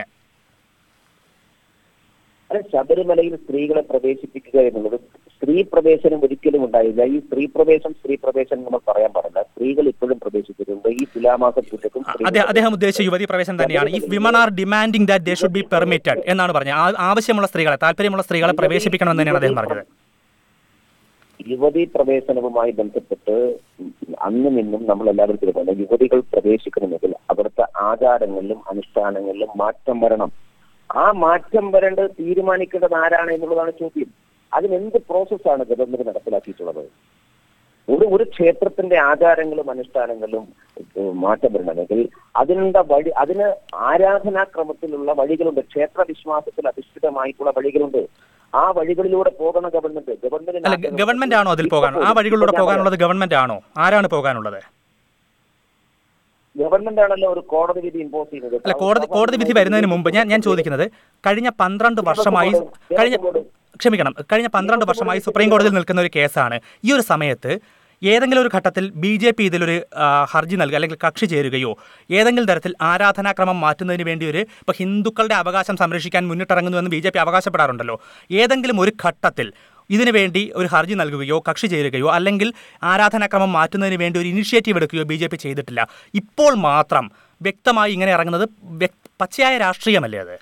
അല്ല ശബരിമലയിൽ സ്ത്രീകളെ പ്രവേശിപ്പിക്കുക എന്നുള്ളത് സ്ത്രീ പ്രവേശനം ഒരിക്കലും ഉണ്ടായില്ല ഈ സ്ത്രീ പ്രവേശം സ്ത്രീ പ്രവേശനം നമ്മൾ പറയാൻ പാടില്ല സ്ത്രീകൾ ഇപ്പോഴും പ്രവേശിച്ചിട്ടുണ്ട് ഈ തുലാമാസ പൂജക്കും സ്ത്രീകൾ അദ്ദേഹം അദ്ദേഹം ഉദ്ദേശിച്ച യുവതി പ്രവേശനം തന്നെയാണ് if women are demanding that they should be permitted എന്നാണ് പറഞ്ഞത് ആ- ആവശ്യമുള്ള സ്ത്രീകളെ താല്പര്യമുള്ള സ്ത്രീകളെ പ്രവേശിപ്പിക്കണമെന്ന് തന്നെയാണ് അദ്ദേഹം പറഞ്ഞത് യുവതി പ്രവേശനവുമായി ബന്ധപ്പെട്ട് അന്നും ഇന്നും നമ്മൾ എല്ലാവരും തീരുമാനം യുവതികൾ പ്രവേശിക്കണമെങ്കിൽ അവിടുത്തെ ആചാരങ്ങളിലും അനുഷ്ഠാനങ്ങളിലും മാറ്റം വരണം ആ മാറ്റം വരേണ്ടത് തീരുമാനിക്കേണ്ടത് ആരാണ് എന്നുള്ളതാണ് ചോദ്യം അതിനെന്ത് പ്രോസസ്സാണ് ഗവൺമെന്റ് നടപ്പിലാക്കിയിട്ടുള്ളത് ഒരു ഒരു ക്ഷേത്രത്തിന്റെ ആചാരങ്ങളും അനുഷ്ഠാനങ്ങളും ഏഹ്, മാറ്റം വരണമെങ്കിൽ അതിനുള്ള വഴി അതിന് ആരാധനാക്രമത്തിലുള്ള വഴികളുണ്ട് ക്ഷേത്ര വിശ്വാസത്തിൽ അധിഷ്ഠിതമായിട്ടുള്ള വഴികളുണ്ട് ആ വഴികളിലൂടെ പോകണം ഗവൺമെന്റ് ഗവൺമെന്റ് അല്ല ഗ- ഗവൺമെന്റ് ആണോ അതിൽ പോകാൻ ആ വഴികളിലൂടെ പോകാനുള്ളത് ഗവൺമെന്റ് ആണോ ആരാണ് പോകാനുള്ളത് ഗവൺമെന്റ് ആണല്ലോ ഒരു കോടതി വിധി ഇമ്പോസ് ചെയ്തത് അല്ല കോടതി കോടതി വിധി വരുന്നതിന് മുമ്പ് ഞാൻ ഞാൻ ചോദിക്കുന്നത് കഴിഞ്ഞ പന്ത്രണ്ട് വർഷമായി കഴിഞ്ഞ ക്ഷമിക്കണം കഴിഞ്ഞ പന്ത്രണ്ട് വർഷമായി സുപ്രീം കോടതിയിൽ നിൽക്കുന്ന ഒരു കേസാണ് ഈ ഒരു സമയത്ത് ഏതെങ്കിലും ഒരു ഘട്ടത്തിൽ ബി ജെ പി ഇതിലൊരു ആ, ഹർജി നൽകുക അല്ലെങ്കിൽ കക്ഷി ചേരുകയോ ഏതെങ്കിലും തരത്തിൽ ആരാധനാക്രമം മാറ്റുന്നതിന് വേണ്ടി ഒരു ഇപ്പോൾ ഹിന്ദുക്കളുടെ അവകാശം സംരക്ഷിക്കാൻ മുന്നിട്ടിറങ്ങുന്നുവെന്ന് ബി ജെ പി അവകാശപ്പെടാറുണ്ടല്ലോ ഏതെങ്കിലും ഒരു ഘട്ടത്തിൽ ഇതിനു വേണ്ടി ഒരു ഹർജി നൽകുകയോ കക്ഷി ചേരുകയോ അല്ലെങ്കിൽ ആരാധനാക്രമം മാറ്റുന്നതിന് വേണ്ടി ഒരു ഇനിഷ്യേറ്റീവ് എടുക്കുകയോ ബി ജെ പി ചെയ്തിട്ടില്ല ഇപ്പോൾ മാത്രം വ്യക്തമായി ഇങ്ങനെ ഇറങ്ങുന്നത് വ്യക്- പച്ചയായ രാഷ്ട്രീയമല്ലേ അത്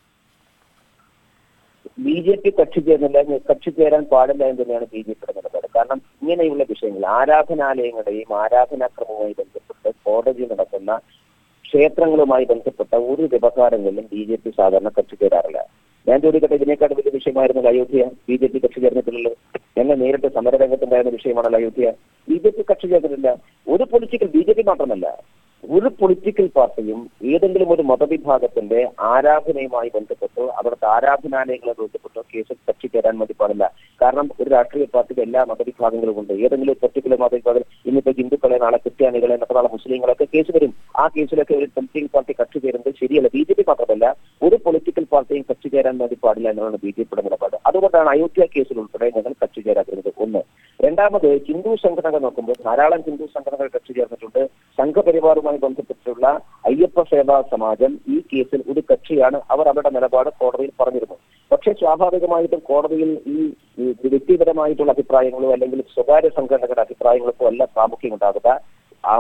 ബി ജെ പി കക്ഷി ചേരുന്നില്ല കക്ഷി ചേരാൻ പാടില്ല എന്ന് തന്നെയാണ് ബി ജെ പിയുടെ നിലപാട് കാരണം ഇങ്ങനെയുള്ള വിഷയങ്ങൾ ആരാധനാലയങ്ങളുടെയും ആരാധനാക്രമവുമായി ബന്ധപ്പെട്ട് കോടതി നടക്കുന്ന ക്ഷേത്രങ്ങളുമായി ബന്ധപ്പെട്ട ഒരു വ്യവഹാരങ്ങളിലും ബി ജെ പി സാധാരണ കക്ഷി ചേരാറില്ല ഞാൻ ചോദിക്കട്ടെ ഇതിനേക്കാൾ വലിയ വിഷയമായിരുന്നല്ലോ അയോധ്യ ബി ജെ പി കക്ഷി ചേർന്നിട്ടില്ലല്ലോ ഞങ്ങൾ നേരിട്ട് സമരരംഗത്തുണ്ടായിരുന്ന വിഷയമാണല്ലോ അയോധ്യ ബി ജെ പി കക്ഷി ചേർന്നിട്ടില്ല ഒരു പൊളിറ്റിക്കൽ ബി ജെ പി മാത്രമല്ല ഒരു പൊളിറ്റിക്കൽ പാർട്ടിയും ഏതെങ്കിലും ഒരു മതവിഭാഗത്തിന്റെ ആരാധനയുമായി ബന്ധപ്പെട്ടോ അവിടുത്തെ ആരാധനാലയങ്ങളെ ബന്ധപ്പെട്ടോ കേസിൽ കക്ഷി ചേരാൻ വേണ്ടി പാടില്ല കാരണം ഒരു രാഷ്ട്രീയ പാർട്ടിക്ക് എല്ലാ മതവിഭാഗങ്ങളും ഉണ്ട് ഏതെങ്കിലും ഒരു പർട്ടിക്കുലർ മതവിഭാഗം ഇന്നിപ്പോ ഹിന്ദുക്കളെ നാളെ ക്രിസ്ത്യാനികളെ നാളെ മുസ്ലിങ്ങളൊക്കെ കേസ് വരും ആ കേസിലൊക്കെ ഒരു പൊളിറ്റിക്കൽ പാർട്ടി കക്ഷി ചേരുന്നത് ശരിയല്ല ബി ജെ പി മാത്രമല്ല ഒരു പൊളിറ്റിക്കൽ പാർട്ടിയും കക്ഷി ചേരാൻ വേണ്ടി പാടില്ല എന്നാണ് ബി ജെ പിയുടെ നിലപാട് അതുകൊണ്ടാണ് അയോധ്യ കേസിൽ ഉൾപ്പെടെ ഞങ്ങൾ കക്ഷി ചേരാതിരുന്നത് ഒന്ന് രണ്ടാമത് ഹിന്ദു സംഘടനകൾ നോക്കുമ്പോൾ ധാരാളം ഹിന്ദു സംഘടനകൾ കക്ഷി ചേർന്നിട്ടുണ്ട് സംഘപരിവാറുമായി ബന്ധപ്പെട്ടിട്ടുള്ള അയ്യപ്പ സേവാ സമാജം ഈ കേസിൽ ഒരു കക്ഷിയാണ് അവർ അവരുടെ നിലപാട് കോടതിയിൽ പറഞ്ഞിരുന്നു പക്ഷേ സ്വാഭാവികമായിട്ടും കോടതിയിൽ ഈ ഈ വ്യക്തിപരമായിട്ടുള്ള അഭിപ്രായങ്ങളോ അല്ലെങ്കിൽ സ്വകാര്യ സംഘടനകളുടെ അഭിപ്രായങ്ങൾക്കോ അല്ല പ്രാമുഖ്യം ഉണ്ടാകുക ആ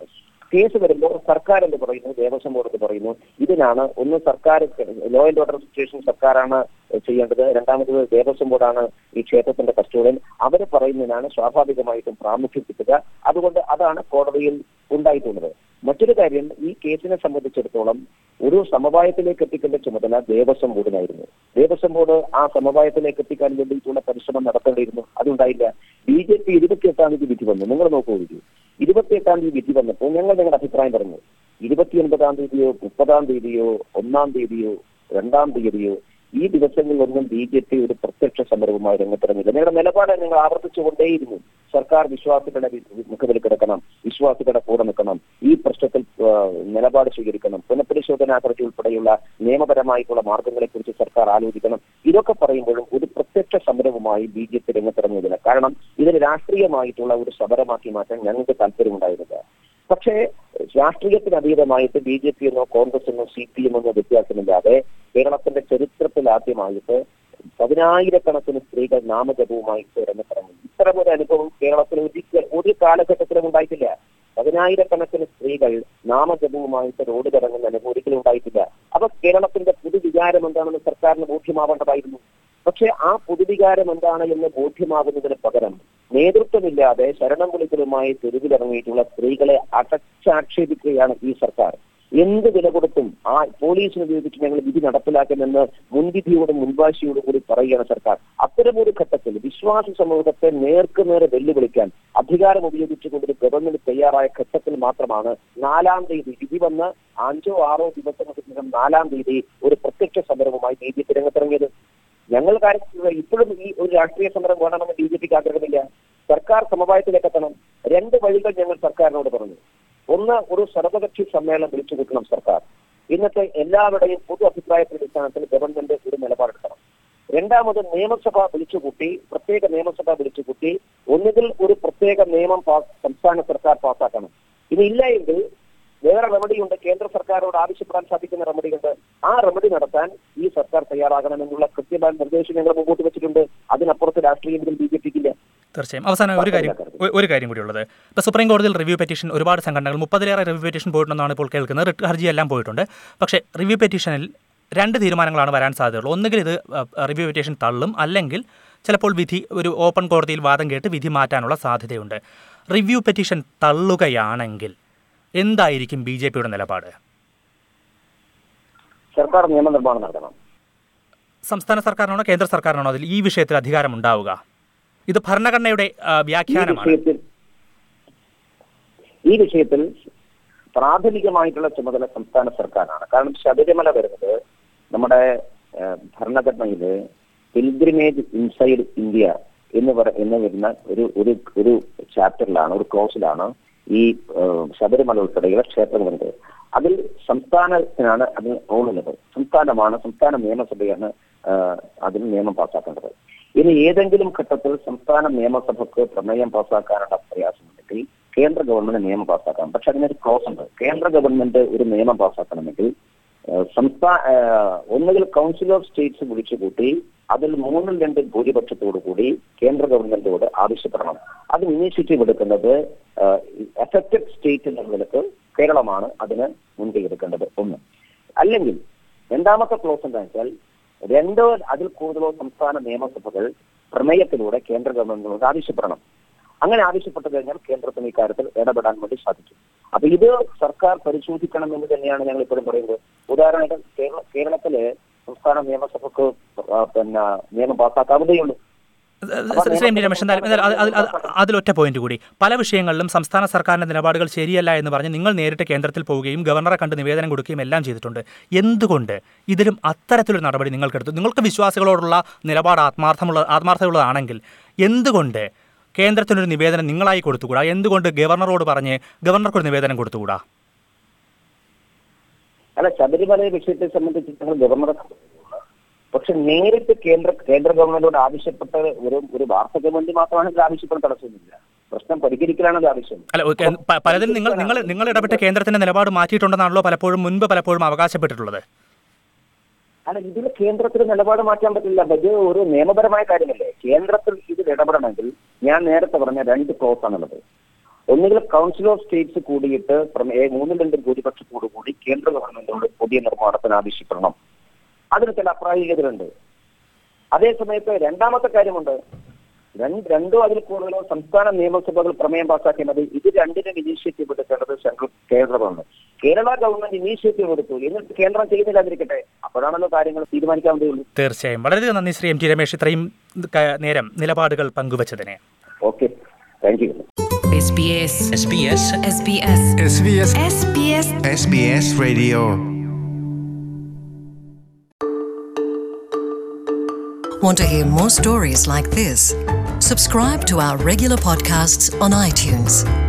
കേസ് വരുമ്പോൾ സർക്കാർ എന്ന് പറയുന്നു ദേവസ്വം ബോർഡ് എന്ന് പറയുന്നു ഇതിനാണ് ഒന്ന് സർക്കാർ ലോ ആൻഡ് ഓർഡർ സിറ്റുവേഷൻ സർക്കാരാണ് ചെയ്യേണ്ടത് രണ്ടാമത് ദേവസ്വം ബോർഡാണ് ഈ ക്ഷേത്രത്തിന്റെ കസ്റ്റോഡിയൻ അവർ പറയുന്നതിനാണ് സ്വാഭാവികമായിട്ടും പ്രാമുഖ്യം കിട്ടുക അതുകൊണ്ട് അതാണ് കോടതിയിൽ ഉണ്ടായിട്ടുള്ളത് മറ്റൊരു കാര്യം ഈ കേസിനെ സംബന്ധിച്ചിടത്തോളം ഒരു സമവായത്തിലേക്ക് എത്തിക്കേണ്ട ചുമതല ദേവസ്വം ബോർഡിനായിരുന്നു ദേവസ്വം ബോർഡ് ആ സമവായത്തിലേക്ക് എത്തിക്കാൻ വേണ്ടിയിട്ടുള്ള പരിശ്രമം നടത്തേണ്ടിയിരുന്നു അതുണ്ടായില്ല ബി ജെ പി ഇരുപത്തിയെട്ടാം തീയതി വിധി വന്നു നിങ്ങൾ നോക്കൂ വിധി ഇരുപത്തിയെട്ടാം തീയതി വിധി വന്നപ്പോൾ ഞങ്ങൾ ഞങ്ങളുടെ അഭിപ്രായം പറഞ്ഞു ഇരുപത്തിയൊൻപതാം തീയതിയോ മുപ്പതാം തീയതിയോ ഒന്നാം തീയതിയോ രണ്ടാം തീയതിയോ ഈ ദിവസങ്ങളിലൊന്നും ബി ജെ പി ഒരു പ്രത്യക്ഷ സമരവുമായി രംഗത്തിറങ്ങില്ല ഞങ്ങളുടെ നിലപാട് ഞങ്ങൾ ആവർത്തിച്ചുകൊണ്ടേയിരുന്നു സർക്കാർ വിശ്വാസികളുടെ വി- മുഖവിൽ കിടക്കണം വിശ്വാസികളുടെ കൂടെ നിൽക്കണം ഈ പ്രശ്നത്തിൽ ആ, നിലപാട് സ്വീകരിക്കണം പുനഃപരിശോധനാ ഹർജി ഉൾപ്പെടെയുള്ള നിയമപരമായിട്ടുള്ള മാർഗങ്ങളെ കുറിച്ച് സർക്കാർ ആലോചിക്കണം ഇതൊക്കെ പറയുമ്പോഴും ഒരു പ്രത്യക്ഷ സമരവുമായി ബി ജെ പി രംഗത്തിറങ്ങിയതില്ല കാരണം ഇതിന് രാഷ്ട്രീയമായിട്ടുള്ള ഒരു സമരമാക്കി മാറ്റാൻ ഞങ്ങൾക്ക് താല്പര്യമുണ്ടായിരുന്നില്ല പക്ഷേ രാഷ്ട്രീയത്തിന് അതീതമായിട്ട് ബി ജെ പി എന്നോ കോൺഗ്രസ് എന്നോ സി പി എം എന്നോ വ്യത്യാസമില്ലാതെ കേരളത്തിന്റെ ചരിത്രത്തിൽ ആദ്യമായിട്ട് പതിനായിരക്കണക്കിന് സ്ത്രീകൾ നാമജപവുമായിട്ട് രംഗത്തിറങ്ങി ഇത്തരം ഒരു അനുഭവം കേരളത്തിൽ ഒരിക്കൽ ഒരു കാലഘട്ടത്തിലും ഉണ്ടായിട്ടില്ല പതിനായിരക്കണക്കിന് സ്ത്രീകൾ നാമജപവുമായിട്ട് റോഡ് കിടങ്ങുന്ന അനുഭവം ഒരിക്കലും ഉണ്ടായിട്ടില്ല അപ്പൊ കേരളത്തിന്റെ പൊതുവികാരം എന്താണെന്ന് സർക്കാരിന് ബോധ്യമാവേണ്ടതായിരുന്നു പക്ഷെ ആ പൊതുവികാരം എന്താണ് എന്ന് ബോധ്യമാകുന്നതിന് പകരം നേതൃത്വമില്ലാതെ ശരണം വിളിക്കലുമായി തെരുവിലിറങ്ങിയിട്ടുള്ള സ്ത്രീകളെ അടച്ചാക്ഷേപിക്കുകയാണ് ഈ സർക്കാർ എന്ത് വില കൊടുത്തും ആ പോലീസിനെ ഉപയോഗിച്ച് ഞങ്ങൾ വിധി നടപ്പിലാക്കുമെന്ന് മുൻവിധിയോടും മുൻവാശിയോടും കൂടി പറയുകയാണ് സർക്കാർ അത്തരമൊരു ഘട്ടത്തിൽ വിശ്വാസ സമൂഹത്തെ നേർക്ക് നേരെ വെല്ലുവിളിക്കാൻ അധികാരം ഉപയോഗിച്ചുകൊണ്ട് ഒരു ഗവൺമെന്റ് തയ്യാറായ ഘട്ടത്തിൽ മാത്രമാണ് നാലാം തീയതി വിധി വന്ന് അഞ്ചോ ആറോ ദിവസങ്ങൾക്കകം നാലാം തീയതി ഒരു പ്രത്യക്ഷ സമരവുമായി ബി ജെ പി രംഗത്തിറങ്ങിയത് ഞങ്ങൾ കാര്യം ഇപ്പോഴും ഈ ഒരു രാഷ്ട്രീയ സമരം വേണമെന്ന് ബി ജെ പിക്ക് ആഗ്രഹമില്ല സർക്കാർ സമവായത്തിലേക്ക് എത്തണം രണ്ട് വഴികൾ ഞങ്ങൾ സർക്കാരിനോട് പറഞ്ഞു ഒന്ന് ഒരു സർവകക്ഷി സമ്മേളനം വിളിച്ചു കൂട്ടണം സർക്കാർ ഇന്നത്തെ എല്ലാവരുടെയും പൊതു അഭിപ്രായത്തിന്റെ അടിസ്ഥാനത്തിൽ ഗവൺമെന്റ് ഒരു നിലപാടെടുക്കണം രണ്ടാമത് നിയമസഭ വിളിച്ചുകൂട്ടി പ്രത്യേക നിയമസഭ വിളിച്ചുകൂട്ടി ഒന്നുകിൽ ഒരു പ്രത്യേക നിയമം പാസ് സംസ്ഥാന സർക്കാർ പാസ്സാക്കണം ഇനി ഇല്ല എങ്കിൽ വേറെ റെമഡിയുണ്ട് കേന്ദ്ര സർക്കാരോട് ആവശ്യപ്പെടാൻ സാധിക്കുന്ന റെമഡിയുണ്ട് ആ റെമഡി നടത്താൻ ഈ സർക്കാർ തയ്യാറാകണമെന്നുള്ള കൃത്യമായ നിർദ്ദേശം ഞങ്ങൾ മുമ്പോട്ട് വെച്ചിട്ടുണ്ട് അതിനപ്പുറത്ത് രാഷ്ട്രീയം ഇതിൽ ബി ജെ പിക്കില്ല തീർച്ചയായും അവസാനം ഒരു കാര്യം ഒ- ഒരു കാര്യം കൂടി ഉള്ളത് ഇപ്പോൾ സുപ്രീം കോടതിയിൽ റിവ്യൂ പെറ്റീഷൻ ഒരുപാട് സംഘടനകൾ മുപ്പതിലേറെ റിവ്യൂ പെറ്റീഷൻ പോയിട്ടുണ്ടെന്നാണ് ഇപ്പോൾ കേൾക്കുന്നത് റിട്ട് ഹർജി എല്ലാം പോയിട്ടുണ്ട് പക്ഷേ റിവ്യൂ പെറ്റീഷനിൽ രണ്ട് തീരുമാനങ്ങളാണ് വരാൻ സാധ്യതയുള്ളൂ ഒന്നുകിൽ ഇത് റിവ്യൂ പെറ്റീഷൻ തള്ളും അല്ലെങ്കിൽ ചിലപ്പോൾ വിധി ഒരു ഓപ്പൺ കോടതിയിൽ വാദം കേട്ട് വിധി മാറ്റാനുള്ള സാധ്യതയുണ്ട് റിവ്യൂ പെറ്റീഷൻ തള്ളുകയാണെങ്കിൽ എന്തായിരിക്കും ബി ജെ പിയുടെ നിലപാട് സർക്കാർ നിയമനിർമ്മാണം നടത്തണം സംസ്ഥാന സർക്കാരിനാണോ കേന്ദ്ര സർക്കാരിനാണോ അതിൽ ഈ വിഷയത്തിൽ അധികാരം ഉണ്ടാവുക ഇത് ഭരണഘടനയുടെ ആ, ഈ വ്യാഖ്യാനമാണ് വിഷയത്തിൽ ഈ വിഷയത്തിൽ പ്രാഥമികമായിട്ടുള്ള ചുമതല സംസ്ഥാന സർക്കാരാണ് കാരണം ശബരിമല വരുന്നത് നമ്മുടെ ഏഹ്, ഭരണഘടനയില് പിൽഗ്രിമേജ് ഇൻസൈഡ് ഇന്ത്യ എന്ന് പറ എന്ന് വരുന്ന ഒരു ഒരു ഒരു ചാപ്റ്ററിലാണ് ഒരു ക്ലോസിലാണ് ഈ ഏഹ്, ശബരിമല ഉൾപ്പെടെയുള്ള ക്ഷേത്രങ്ങളുണ്ട് അതിൽ സംസ്ഥാനത്തിനാണ് അതിന് റോളുള്ളത് സംസ്ഥാനമാണ് സംസ്ഥാന നിയമസഭയാണ് ഏഹ്, അതിന് നിയമം പാസ്സാക്കേണ്ടത് ഇനി ഏതെങ്കിലും ഘട്ടത്തിൽ സംസ്ഥാന നിയമസഭയ്ക്ക് പ്രമേയം പാസ്സാക്കാനുള്ള പ്രയാസമുണ്ടെങ്കിൽ കേന്ദ്ര ഗവൺമെന്റ് നിയമം പാസ്സാക്കാം പക്ഷെ അതിനൊരു ക്ലോസ് ഉണ്ട് കേന്ദ്ര ഗവൺമെന്റ് ഒരു നിയമം പാസ്സാക്കണമെങ്കിൽ സംസ്ഥാന ഒന്നുകിൽ കൗൺസിൽ ഓഫ് സ്റ്റേറ്റ്സ് വിളിച്ചു കൂട്ടി അതിൽ മൂന്നിൽ രണ്ട് ഭൂരിപക്ഷത്തോടു കൂടി കേന്ദ്ര ഗവൺമെന്റോട് ആവശ്യപ്പെടണം അതിന് ഇനീഷ്യേറ്റീവ് എടുക്കുന്നത് എഫക്റ്റഡ് സ്റ്റേറ്റ് എന്ന നിലക്ക് കേരളമാണ് അതിന് മുൻകൈ എടുക്കേണ്ടത് ഒന്ന് അല്ലെങ്കിൽ രണ്ടാമത്തെ ക്ലോസ് എന്താ വെച്ചാൽ രണ്ടോ അതിൽ കൂടുതലോ സംസ്ഥാന നിയമസഭകൾ പ്രമേയത്തിലൂടെ കേന്ദ്ര ഗവൺമെന്റിനോട് ആവശ്യപ്പെടണം അങ്ങനെ ആവശ്യപ്പെട്ടു കഴിഞ്ഞാൽ കേന്ദ്രത്തിന് ഇക്കാര്യത്തിൽ ഇടപെടാൻ വേണ്ടി സാധിക്കും അപ്പൊ ഇത് സർക്കാർ പരിശോധിക്കണം എന്ന് തന്നെയാണ് ഞങ്ങൾ ഇപ്പോഴും പറയുന്നത് ഉദാഹരണത്തിന് കേരള കേരളത്തിലെ സംസ്ഥാന നിയമസഭക്ക് ആ, പിന്നെ നിയമം പാസ്സാക്കാവുന്നതേയുള്ളൂ ശ്രീ എം ടി രമേശ് എന്തായാലും എന്തായാലും അത് അത് അത് അതിലൊറ്റ പോയിന്റ് കൂടി പല വിഷയങ്ങളിലും സംസ്ഥാന സർക്കാരിന്റെ നിലപാടുകൾ ശരിയല്ല എന്ന് പറഞ്ഞ് നിങ്ങൾ നേരിട്ട് കേന്ദ്രത്തിൽ പോവുകയും ഗവർണറെ കണ്ട് നിവേദനം കൊടുക്കുകയും എല്ലാം ചെയ്തിട്ടുണ്ട് എന്തുകൊണ്ട് ഇതിലും അത്തരത്തിലൊരു നടപടി നിങ്ങൾക്കെടുത്തു നിങ്ങൾക്ക് വിശ്വാസികളോടുള്ള നിലപാട് ആത്മാർത്ഥമുള്ള ആത്മാർത്ഥമുള്ളതാണെങ്കിൽ എന്തുകൊണ്ട് കേന്ദ്രത്തിനൊരു നിവേദനം നിങ്ങളായി കൊടുത്തുകൂടാ എന്തുകൊണ്ട് ഗവർണറോട് പറഞ്ഞ് ഗവർണർക്കൊരു നിവേദനം കൊടുത്തുകൂടാ അല്ല ശബരിമല വിഷയത്തെ സംബന്ധിച്ച് ഞങ്ങൾ ഗവർണറെ കണ്ടിട്ടുണ്ട്. പക്ഷെ നേരിട്ട് കേന്ദ്ര കേന്ദ്ര ഗവൺമെന്റിനോട് ആവശ്യപ്പെട്ട ഒരു ഒരു വാർത്തയ്ക്ക് വേണ്ടി മാത്രമാണ് ഇത് ആവശ്യപ്പെടാൻ തടസ്സമൊന്നുമില്ല പ്രശ്നം പരിഹരിക്കലാണ് ഇത് ആവശ്യം അല്ല ഓക്കെ, പ- പലതിലും നിങ്ങൾ നിങ്ങൾ നിങ്ങൾ ഇടപെട്ട് കേന്ദ്രത്തിന്റെ നിലപാട് മാറ്റിയിട്ടുണ്ടെന്നാണല്ലോ പലപ്പോഴും മുൻപ് പലപ്പോഴും അവകാശപ്പെട്ടിട്ടുള്ളത് അല്ല ഇതിൽ കേന്ദ്രത്തിന് നിലപാട് മാറ്റാൻ പറ്റില്ല ഇത് ഒരു നിയമപരമായ കാര്യമല്ലേ കേന്ദ്രത്തിൽ ഇതിൽ ഇടപെടണമെങ്കിൽ ഞാൻ നേരത്തെ പറഞ്ഞ രണ്ട് ക്ലോസ് ആണുള്ളത് ഒന്നുകിൽ കൗൺസിൽ ഓഫ് സ്റ്റേറ്റ്സ് കൂടിയിട്ട് പ്രമേ- മൂന്നിൽ രണ്ട് ഭൂരിപക്ഷത്തോടു കൂടി കേന്ദ്ര ഗവൺമെന്റിനോട് പുതിയ നിർമ്മാണത്തിന് ആവശ്യപ്പെടണം അതിന് ചില അപ്രായോഗികതകളുണ്ട് അതേ സമയത്ത് രണ്ടാമത്തെ കാര്യമുണ്ട് രണ്ട് രണ്ടോ അതിൽ കൂടുതലോ സംസ്ഥാന നിയമസഭകൾ പ്രമേയം പാസ്സാക്കിയാൽ മതി ഇത് രണ്ടിനും ഇനീഷ്യേറ്റീവ് എടുക്കേണ്ടത് central Kerala government Kerala government initiative എടുത്തു എന്നിട്ട് കേന്ദ്രം ചെയ്യുന്നില്ലാതിരിക്കട്ടെ അപ്പോഴാണല്ലോ കാര്യങ്ങൾ തീരുമാനിക്കാവുന്നതേ ഉള്ളൂ തീർച്ചയായും വളരെയധികം നന്ദി ശ്രീ എം ടി രമേശ് ഇത്രയും ക- നേരം നിലപാടുകൾ പങ്കുവച്ചതിന് okay thank you SBS SBS SBS SBS SBS SBS Radio Want to hear more stories like this? Subscribe to our regular podcasts on iTunes.